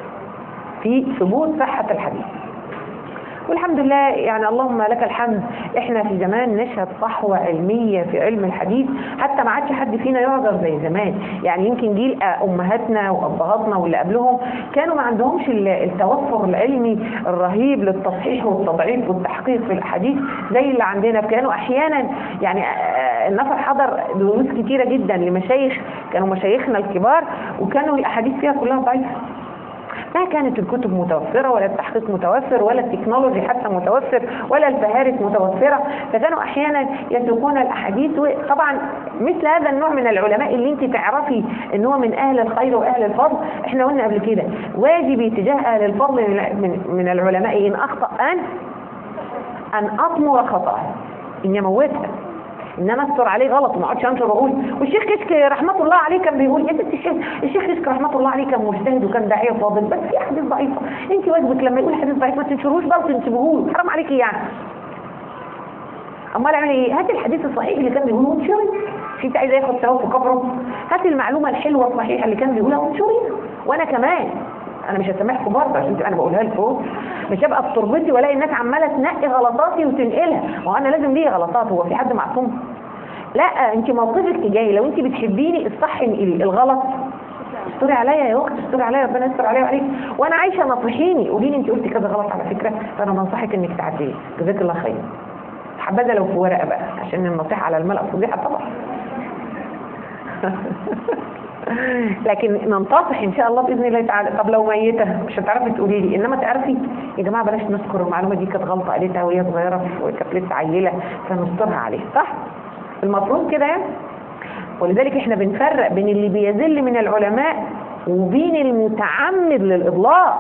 في ثبوت صحه الحديث والحمد لله يعني اللهم لك الحمد احنا في زمان نشهد صحوة علمية في علم الحديث حتى ما عادش حد فينا يعذر زي زمان يعني يمكن جيل امهاتنا وابهاتنا واللي قبلهم كانوا ما عندهمش ال- التوفر العلمي الرهيب للتصحيح والتضعيف والتحقيق في الاحاديث زي اللي عندنا كانوا احيانا يعني آه، النفر حضر دروس كتيرة جدا لمشايخ كانوا مشايخنا الكبار وكانوا الاحاديث فيها كلها ضعيفة ما كانت الكتب متوفرة ولا التحقيق متوفر ولا التكنولوجي حتى متوفر ولا الفهارس متوفرة فكانوا أحيانا يسوقون الأحاديث وطبعا مثل هذا النوع من العلماء اللي انت تعرفي ان هو من أهل الخير وأهل الفضل احنا قلنا قبل كده واجبي تجاه أهل الفضل من, من, من العلماء إن أخطأ أن أن أطمر خطأه إن يموتها ان انا استر عليه غلط وما اقعدش انشر واقول والشيخ كشك رحمه الله عليه كان بيقول يا ست الشيخ الشيخ كشك رحمه الله عليه كان مجتهد وكان داعيه فاضل بس في احاديث ضعيفه انت واجبك لما يقول حديث ضعيف ما تنشروش بقى وتنسبوه له حرام عليكي يعني امال اعمل ايه هات الحديث الصحيح اللي كان بيقوله وانشري مش انت عايزه ياخد ثواب في قبره هات المعلومه الحلوه الصحيحه اللي كان بيقولها وانشريها وانا كمان انا مش هسامحكم برضه عشان انا بقولها لكم مش هبقى في تربتي والاقي الناس عماله تنقي غلطاتي وتنقلها ما هو انا لازم ليا غلطات هو في حد معصوم لا انت موقفك تجاهي لو انت بتحبيني الصح انقلي الغلط استري عليا يا اخت استري عليا ربنا يستر عليا وعليك وانا عايشه نصحيني قولي لي انت قلتي كذا غلط على فكره فانا بنصحك انك تعدلي جزاك الله خير حبذا لو في ورقه بقى عشان النصيحه على الملأ فضيحه طبعا لكن ننتصح ان شاء الله باذن الله تعالى طب لو ميته مش هتعرفي تقولي لي انما تعرفي يا جماعه بلاش نذكر المعلومه دي كانت غلطه قالتها وهي صغيره وكانت لسه عيله فنسترها عليها صح المفروض كده يعني ولذلك احنا بنفرق بين اللي بيذل من العلماء وبين المتعمد للاضلال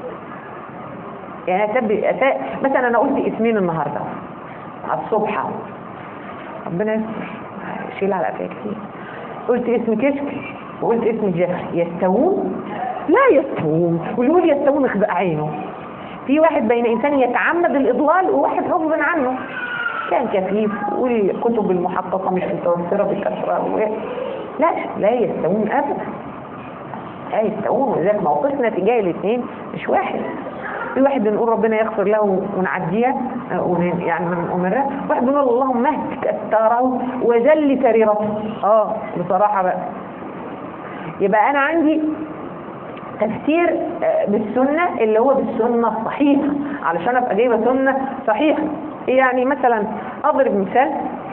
يعني أسب... أسب... مثلا انا قلت اسمين النهارده على الصبح ربنا يستر شيل على قفاك كتير قلت اسم كشك وقلت اسم جهل يستوون لا يستوون واللي يقول يستوون اخبأ عينه في واحد بين انسان يتعمد الاضلال وواحد غصب عنه كان كفيف والكتب المحققه مش متوفره بكثره و... لا لا يستوون ابدا لا يستوون ولذلك موقفنا تجاه الاثنين مش واحد في واحد بنقول ربنا يغفر له ونعديها ون- يعني من امرها واحد بنقول اللهم اهتك استاره وجل سريرته اه بصراحه بقى يبقى انا عندي تفسير آه، بالسنة اللي هو بالسنة الصحيحة علشان ابقى جايبة سنة صحيحة يعني مثلا اضرب مثال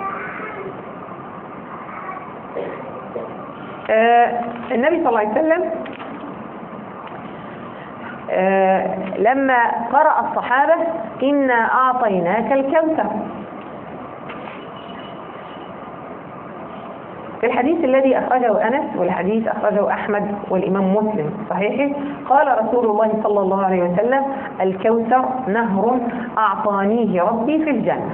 آه، النبي صلى الله عليه وسلم آه، لما قرأ الصحابة إنا أعطيناك الكوثر في الحديث الذي أخرجه أنس والحديث أخرجه أحمد والإمام مسلم صحيحه قال رسول الله صلى الله عليه وسلم الكوثر نهر أعطانيه ربي في الجنة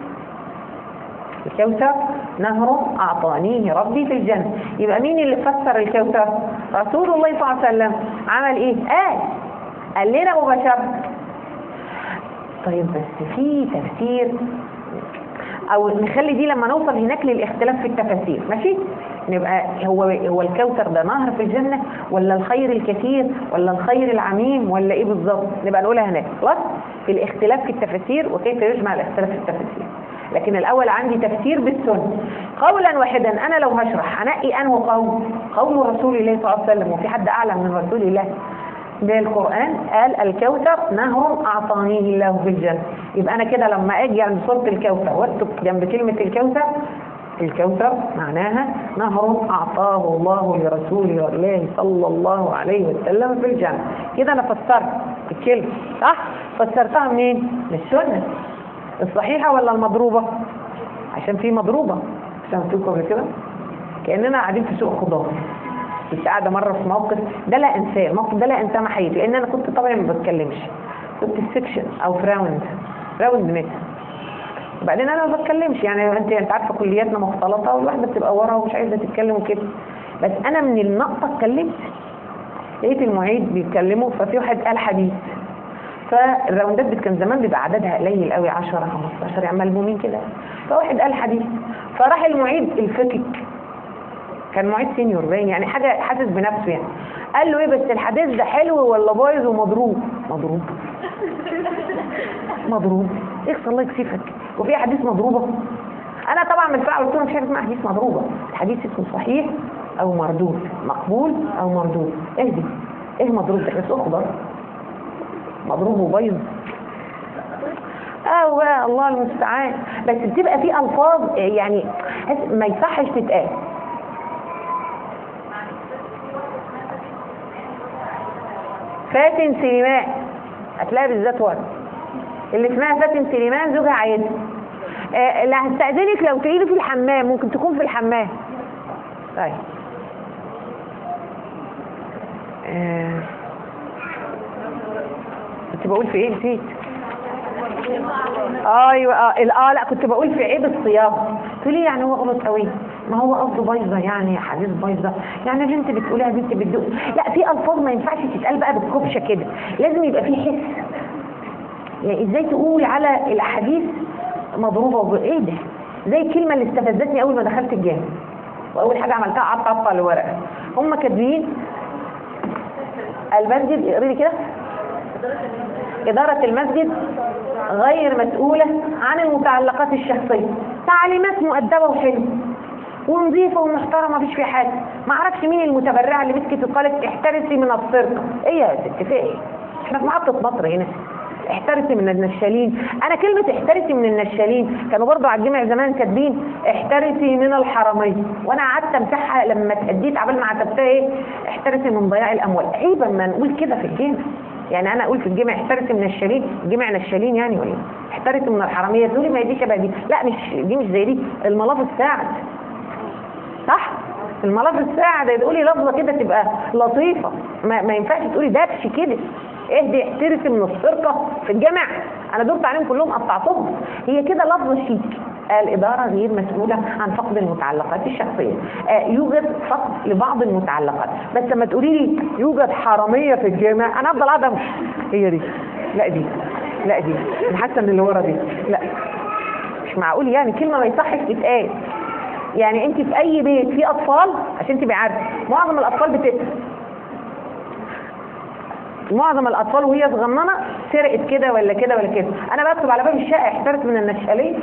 الكوثر نهر أعطانيه ربي في الجنة يبقى مين اللي فسر الكوثر رسول الله صلى الله عليه وسلم عمل إيه قال قال لنا مباشرة طيب بس في تفسير او نخلي دي لما نوصل هناك للاختلاف في التفاسير ماشي نبقى هو هو الكوثر ده نهر في الجنه ولا الخير الكثير ولا الخير العميم ولا ايه بالظبط نبقى نقولها هناك خلاص في الاختلاف في التفاسير وكيف يجمع الاختلاف في التفاسير لكن الاول عندي تفسير بالسنه قولا واحدا انا لو هشرح هنقي انه قول قول رسول الله صلى الله عليه وسلم وفي حد اعلم من رسول الله بالقرآن قال الكوثر نهر أعطانيه الله في الجنة يبقى أنا كده لما أجي عند سورة الكوثر واكتب جنب كلمة الكوثر الكوثر معناها نهر أعطاه الله لرسوله الله صلى الله عليه وسلم في الجنة كده أنا فسرت الكلمة صح؟ فسرتها منين؟ من السنة الصحيحة ولا المضروبة؟ عشان في مضروبة مش أنا قلت لكم قبل كده؟ كأننا قاعدين في سوق خضار كنت قاعدة مرة في موقف ده لا أنساه الموقف ده لا أنساه مع حياتي لأن أنا كنت طبعا ما بتكلمش كنت في سكشن أو في راوند راوند ميت وبعدين انا ما بتكلمش يعني انت انت عارفه كلياتنا مختلطه والواحده بتبقى ورا ومش عايزه تتكلم وكده بس انا من النقطه اتكلمت لقيت المعيد بيتكلموا ففي واحد قال حديث فالراوندات بت- كان زمان بيبقى عددها قليل قوي 10 15 يعني ملمومين كده فواحد قال حديث فراح المعيد الفكك كان معيد سينيور باين يعني حاجه حاسس بنفسه يعني قال له ايه بس الحديث ده حلو ولا بايظ ومضروب مضروب مضروب اخس الله يكسفك وفي احاديث مضروبه انا طبعا من الفعل قلت له مش حاجه اسمها احاديث مضروبه الحديث اسمه صحيح او مردود مقبول او مردود ايه دي ايه مضروب ده بس اخضر مضروب وبيض اه الله المستعان بس بتبقى في الفاظ يعني حس- ما يصحش تتقال فاتن سليمان هتلاقي بالذات ورد اللي اسمها فاتن سليمان زوجها عايزها آه اللي هستأذنك لو تعيدي في الحمام ممكن تكون في الحمام طيب آه. كنت بقول في ايه نسيت ايوه اه ال- اه لا كنت بقول في عيب الصياغه تقولي يعني هو غلط قوي ما هو قصده بايظه يعني حديث بايظه يعني اللي انت بتقوليها دي انت بتدق لا في الفاظ ما ينفعش تتقال بقى بالكبشه كده لازم يبقى في حس يعني ازاي تقول على الاحاديث مضروبه وب- ايه ده زي الكلمه اللي استفزتني اول ما دخلت الجامع واول حاجه عملتها قعدت اقطع الورقه هم كاتبين المسجد اقري لي كده إدارة المسجد غير مسؤولة عن المتعلقات الشخصية تعليمات مؤدبة وحلوة ونظيفة ومحترمة مفيش فيها حاجة ما اعرفش مين المتبرعة اللي مسكت وقالت احترسي من السرقة ايه يا ست في ايه احنا في محطة مصر هنا احترسي من النشالين انا كلمة احترسي من النشالين كانوا برضو على الجامع زمان كاتبين احترسي من الحرامية وانا قعدت امسحها لما اتأديت عبال ما عتبتها ايه احترسي من ضياع الاموال عيبا ما نقول كده في الجامع يعني انا اقول في الجامع احترسي من الشالين جامع نشالين يعني ولا ايه؟ احترسي من الحراميه تقولي ما هي دي شبه دي لا مش دي مش زي دي الملاف الساعد صح الملاف الساعد تقولي لفظه كده تبقى لطيفه ما, ما ينفعش تقولي دبش كده اهدي احترسي من السرقه في الجامع انا دورت عليهم كلهم قطعتهم هي كده لفظه شيك الإدارة غير مسؤولة عن فقد المتعلقات الشخصية آه، يوجد فقد لبعض المتعلقات بس لما تقولي لي يوجد حرامية في الجامع أنا أفضل قاعدة أمشي. هي دي لا دي لا دي أنا حاسة إن اللي ورا دي لا مش معقول يعني كلمة ما يصحش تتقال يعني انت في اي بيت فيه اطفال عشان تبقي عارفه معظم الاطفال بتسرق معظم الاطفال وهي صغننه سرقت كده ولا كده ولا كده انا بكتب على باب الشقه احترت من النشالين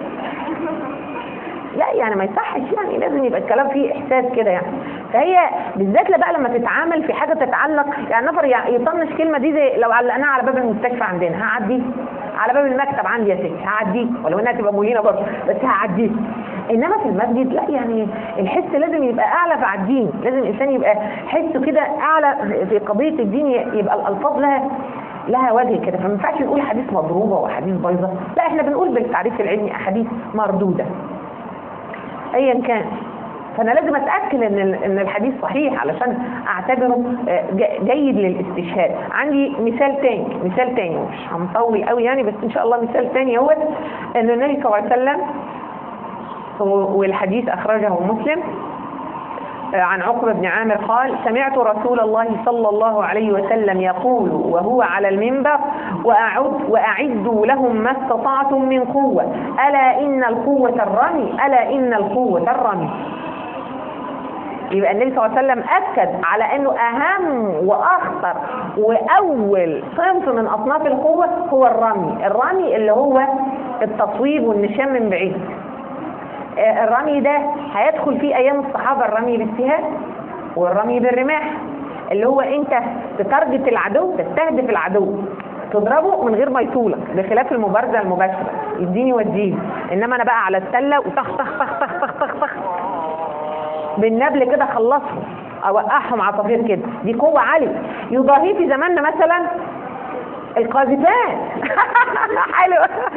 لا يعني ما يصحش يعني لازم يبقى الكلام فيه احساس كده يعني فهي بالذات بقى لما تتعامل في حاجه تتعلق يعني نفر يعني يطنش كلمه دي زي لو علقناها على باب المستشفى عندنا هعديه على باب المكتب عندي يا ستي هعديه ولو انها تبقى مهينه برضه بس هعديه انما في المسجد لا يعني الحس لازم يبقى اعلى في الدين لازم الانسان يبقى حسه كده اعلى في قضيه الدين يبقى الالفاظ لها لها وجه كده فما ينفعش نقول حديث مضروبه وحديث بايظه لا احنا بنقول بالتعريف العلمي احاديث مردوده ايا كان فانا لازم اتاكد ان ال- ان الحديث صحيح علشان اعتبره آه، ج- جيد للاستشهاد عندي مثال تاني مثال تاني مش هنطول قوي يعني بس ان شاء الله مثال تاني هو ان النبي صلى الله عليه وسلم و- والحديث اخرجه مسلم آه، عن عقبة بن عامر قال سمعت رسول الله صلى الله عليه وسلم يقول وهو على المنبر وأعد وأعدوا لهم ما استطعتم من قوة ألا إن القوة الرمي ألا إن القوة الرمي يبقى النبي صلى الله عليه وسلم أكد على أنه أهم وأخطر وأول صنف من أصناف القوة هو الرمي الرمي اللي هو التصويب والنشام من بعيد آه، الرمي ده هيدخل فيه ايام الصحابه الرمي بالسهام والرمي بالرماح اللي هو انت تتارجت العدو تستهدف العدو تضربه من غير ما يطولك بخلاف المبارزه المباشره يديني وديني انما انا بقى على السله وطخ طخ طخ طخ طخ طخ طخ بالنبل كده خلصهم اوقعهم عصافير كده دي قوه عاليه يضاهي في زماننا مثلا القاذفات حلو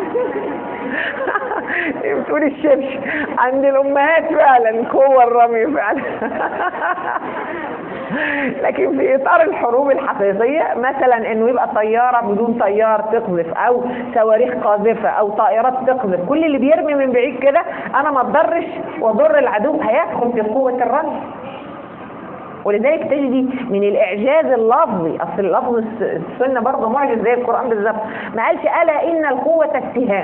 بتقول الشبش عند الامهات فعلا قوه الرمي فعلا لكن في اطار الحروب الحقيقيه مثلا انه يبقى طياره بدون طيار تقذف او صواريخ قاذفه او طائرات تقذف كل اللي بيرمي من بعيد كده انا ما اضرش واضر العدو هيدخل في قوه الرمي ولذلك تجدي من الاعجاز اللفظي اصل اللفظ الس- السنه برضه معجز زي القران بالظبط ما قالش الا ان القوه السهام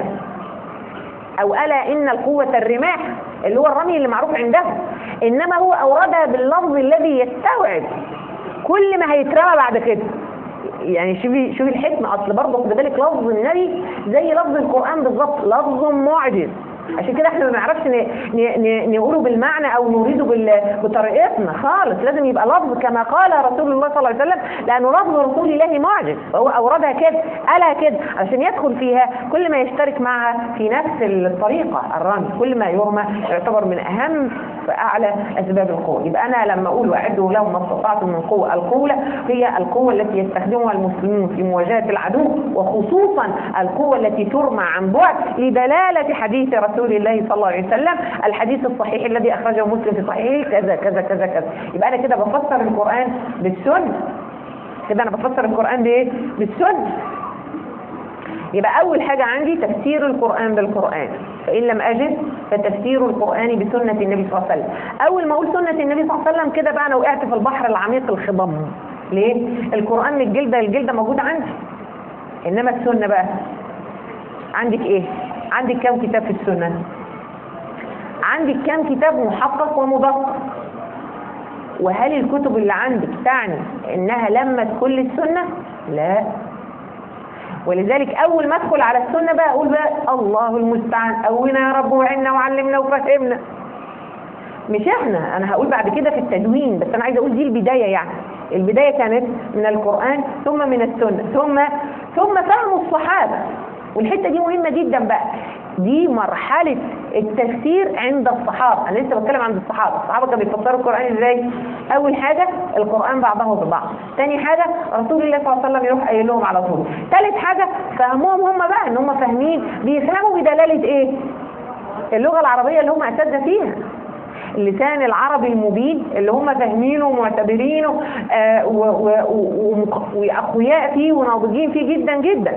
او الا ان القوه الرماح اللي هو الرمي اللي معروف عندهم انما هو اوردها باللفظ الذي يستوعب كل ما هيترمى بعد كده يعني شوفي شوفي الحكمه اصل برضه خد بالك لفظ النبي زي لفظ القران بالظبط لفظ معجز عشان كده احنا ما بنعرفش ن- ن- ن- نقوله بالمعنى او نريده بال- بطريقتنا خالص لازم يبقى لفظ كما قال رسول الله صلى الله عليه وسلم لانه لفظ رسول الله معجز فهو اوردها كده قالها كده عشان يدخل فيها كل ما يشترك معها في نفس الطريقه الرمي كل ما يرمى يعتبر من اهم واعلى اسباب القوه يبقى انا لما اقول واعدوا لهم ما استطعتم من قوه القوه هي القوه التي يستخدمها المسلمون في مواجهه العدو وخصوصا القوه التي ترمى عن بعد لدلاله حديث رسول الله صلى الله عليه وسلم الحديث الصحيح الذي اخرجه مسلم في صحيحه كذا كذا كذا كذا يبقى انا كده بفسر القران بالسنه كده انا بفسر القران بايه بالسنه يبقى أول حاجة عندي تفسير القرآن بالقرآن فإن لم أجد فتفسير القرآن بسنة النبي صلى الله عليه وسلم أول ما أقول سنة النبي صلى الله عليه وسلم كده بقى أنا وقعت في البحر العميق الخضم ليه؟ القرآن من الجلدة للجلدة موجود عندي إنما السنة بقى عندك إيه؟ عندك كم كتاب في السنة؟ عندك كم كتاب محقق ومدقق وهل الكتب اللي عندك تعني انها لمت كل السنه لا ولذلك اول ما ادخل على السنه بقى اقول بقى الله المستعان قوينا يا رب وعنا وعلمنا وفهمنا مش احنا انا هقول بعد كده في التدوين بس انا عايزه اقول دي البدايه يعني البدايه كانت من القران ثم من السنه ثم ثم فهم الصحابه والحته دي مهمه جدا بقى دي مرحله التفسير عند الصحابه انا لسه بتكلم عند الصحابه الصحابه كانوا بيفسروا القران ازاي اول حاجه القران بعضه ببعض ثاني حاجه رسول الله صلى الله عليه وسلم يروح قايل لهم على طول ثالث حاجه فهمهم هم بقى ان هم فاهمين بيفهموا بدلاله ايه اللغه العربيه اللي هم اساتذه فيها اللسان العربي المبين اللي هم فاهمينه ومعتبرينه آه و- و- و- واقوياء فيه وناضجين فيه جدا جدا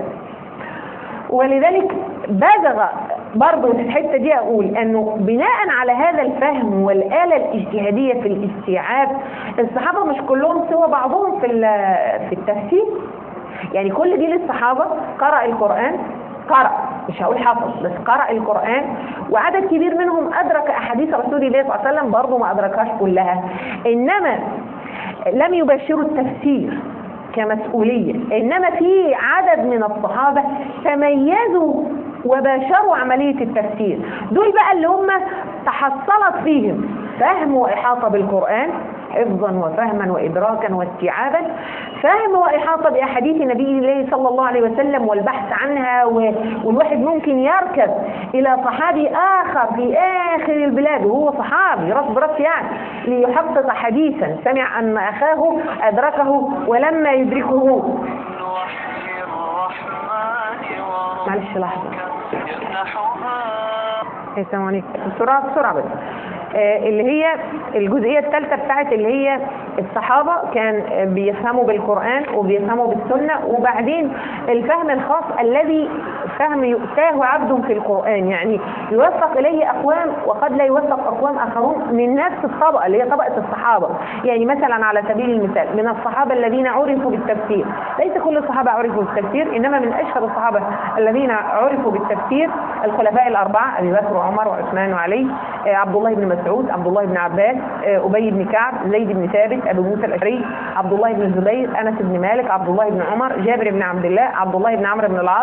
ولذلك بزغ برضه في الحته دي اقول انه بناء على هذا الفهم والاله الاجتهاديه في الاستيعاب الصحابه مش كلهم سوى بعضهم في ال- في التفسير يعني كل جيل الصحابه قرأ القرآن قرأ مش هقول حفظ بس قرأ القرآن وعدد كبير منهم أدرك أحاديث رسول الله صلى الله عليه وسلم برضه ما أدركهاش كلها إنما لم يبشروا التفسير كمسؤولية إنما في عدد من الصحابة تميزوا وباشروا عملية التفسير دول بقى اللي هم تحصلت فيهم فهم وإحاطة بالقرآن حفظا وفهما وإدراكا واستيعابا فهم وإحاطة بأحاديث نبي الله صلى الله عليه وسلم والبحث عنها و- والواحد ممكن يركب إلى صحابي آخر في آخر البلاد وهو صحابي راس براس يعني ليحقق حديثا سمع أن أخاه أدركه ولما يدركه وحي الرحمن معلش لحظة يمنحها السلام عليكم بسرعة بسرعة بس آه، اللي هي الجزئية الثالثة بتاعت اللي هي الصحابة كان آه، بيفهموا بالقرآن وبيفهموا بالسنة وبعدين الفهم الخاص الذي فهم يؤتاه عبد في القرآن يعني يوفق إليه أقوام وقد لا يوفق أقوام آخرون من نفس الطبقة اللي هي طبقة الصحابة يعني مثلا على سبيل المثال من الصحابة الذين عرفوا بالتفسير ليس كل الصحابة عرفوا بالتفسير إنما من أشهر الصحابة الذين عرفوا بالتفسير الخلفاء الأربعة أبي بكر وعمر وعثمان وعلي آه، عبد الله بن مسعود عبد الله بن عباس آه، أبي بن كعب زيد بن ثابت أبو موسى الأشعري عبد الله بن الزبير أنس بن مالك عبد الله بن عمر جابر بن عبد الله عبد الله بن عمرو بن العاص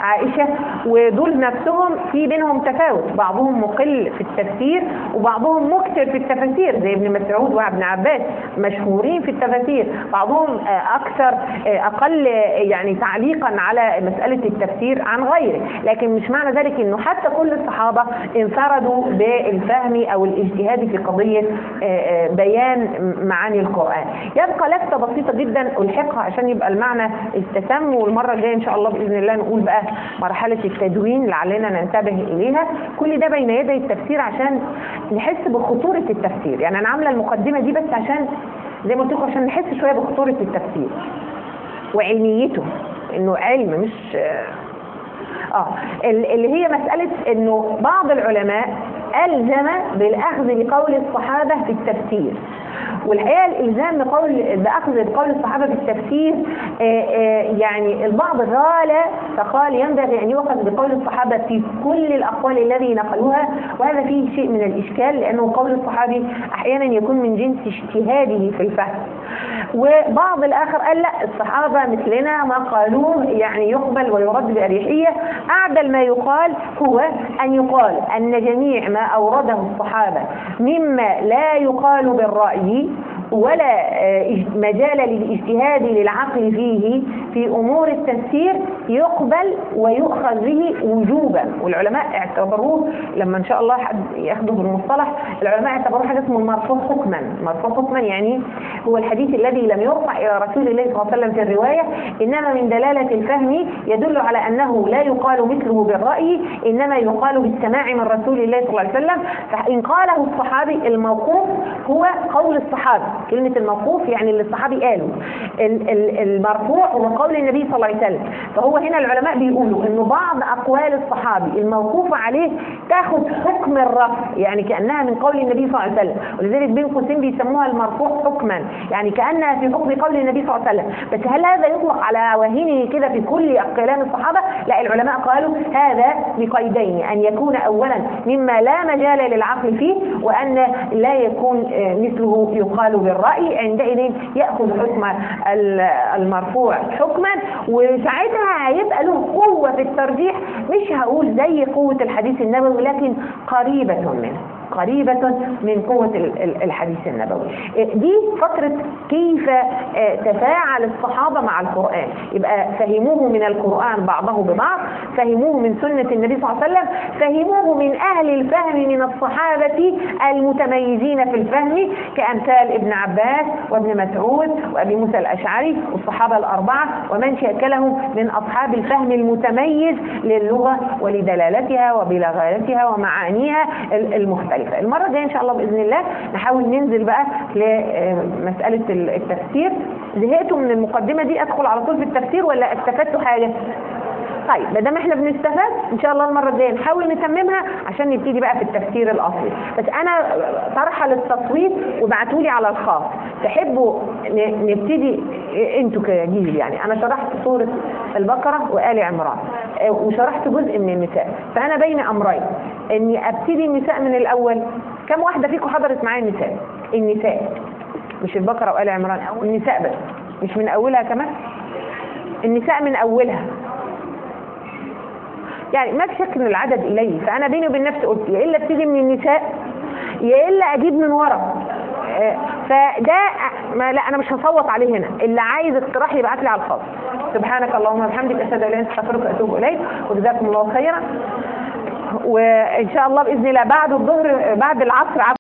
عائشة ودول نفسهم في بينهم تفاوت بعضهم مقل في التفسير وبعضهم مكثر في التفاسير زي ابن مسعود وابن عباس مشهورين في التفاسير بعضهم آه، أكثر آه، أقل آه، يعني تعليقا على مسألة التفسير عن غيره لكن مش معنى ذلك أنه حتى كل الصحابة انفردوا بالفهم أو الاجتهاد في قضية آه، آه، بيان معاني القرآن يبقى لفتة بسيطة جدا ألحقها عشان يبقى المعنى استتم والمرة الجاية إن شاء الله بإذن الله نقول بقى مرحلة التدوين لعلنا ننتبه إليها كل ده بين يدي التفسير عشان نحس بخطورة التفسير يعني أنا عاملة المقدمة دي بس عشان زي ما قلت لكم عشان نحس شوية بخطورة التفسير وعلميته إنه علم مش اه ال- اللي هي مسألة انه بعض العلماء ألزم بالأخذ بقول الصحابة في التفسير والحقيقة الإلزام بقول بأخذ بقول الصحابة في التفسير آه، آه، يعني البعض غال فقال ينبغي أن يؤخذ بقول الصحابة في كل الأقوال الذي نقلوها وهذا فيه شيء من الإشكال لأنه قول الصحابي أحيانا يكون من جنس اجتهاده في الفهم وبعض الآخر قال لا الصحابة مثلنا ما قالوه يعني يقبل ويرد بأريحية أعدل ما يقال هو أن يقال أن جميع ما أورده الصحابة مما لا يقال بالرأي ولا آه، إج- مجال للاجتهاد للعقل فيه في أمور التفسير يقبل ويؤخذ به وجوبا والعلماء اعتبروه لما إن شاء الله حد ياخده بالمصطلح العلماء اعتبروه حاجة اسمه المرفوع حكما مرفوع حكما يعني هو الحديث الذي لم يرفع إلى رسول الله صلى الله عليه وسلم في الرواية إنما من دلالة الفهم يدل على أنه لا يقال مثله بالرأي إنما يقال بالسماع من رسول الله صلى الله عليه وسلم فإن قاله الصحابي الموقوف هو قول الصحابي كلمة الموقوف يعني اللي الصحابي قاله ال- ال- المرفوع هو قول النبي صلى الله عليه وسلم فهو هنا العلماء بيقولوا إنه بعض أقوال الصحابي الموقوف عليه تاخد حكم الرفع يعني كأنها من قول النبي صلى الله عليه وسلم ولذلك بين قوسين بيسموها المرفوع حكما يعني كأنها في حكم قول النبي صلى الله عليه وسلم بس هل هذا يطلق على واهنه كده في كل كلام الصحابة لا العلماء قالوا هذا بقيدين أن يكون أولا مما لا مجال للعقل فيه وأن لا يكون آه، مثله يقال بالرأي عندئذ يأخذ حكم ال- المرفوع حكما وساعتها هيبقى له قوة في الترجيح مش هقول زي قوة الحديث النبوي لكن قريبة منه قريبة من قوة ال- ال- الحديث النبوي إيه دي فترة كيف آه، تفاعل الصحابة مع القرآن يبقى فهموه من القرآن بعضه ببعض فهموه من سنة النبي صلى الله عليه وسلم فهموه من أهل الفهم من الصحابة المتميزين في الفهم كأمثال ابن عباس وابن مسعود وأبي موسى الأشعري والصحابة الأربعة ومن شاكلهم من أصحاب الفهم المتميز للغة ولدلالتها وبلاغتها ومعانيها ال- المختلفة المرة الجاية إن شاء الله بإذن الله نحاول ننزل بقى لمسألة التفسير زهقتوا من المقدمة دي أدخل على طول في التفسير ولا استفدتوا حاجة؟ طيب ما دام احنا بنستفاد ان شاء الله المره الجايه نحاول نتممها عشان نبتدي بقى في التفسير الاصلي بس انا طرحه للتصويت وابعتوا لي على الخاص تحبوا ن- نبتدي انتوا كجيل يعني انا شرحت سوره البقره وال عمران اه، وشرحت جزء من النساء فانا بين امرين اني ابتدي النساء من الاول كم واحده فيكم حضرت معايا النساء النساء مش البقره وال عمران النساء بس مش من اولها كمان النساء من اولها يعني ما في شك ان العدد قليل فانا بيني وبين نفسي قلت يا الا ابتدي من النساء يا الا اجيب من ورا آه، فده ما لا انا مش هصوت عليه هنا اللي عايز اقتراح يبعت لي على الخاص سبحانك اللهم وبحمدك اشهد ان لا اله الا انت استغفرك واتوب اليك وجزاكم الله خيرا وان شاء الله باذن الله بعد الظهر بعد العصر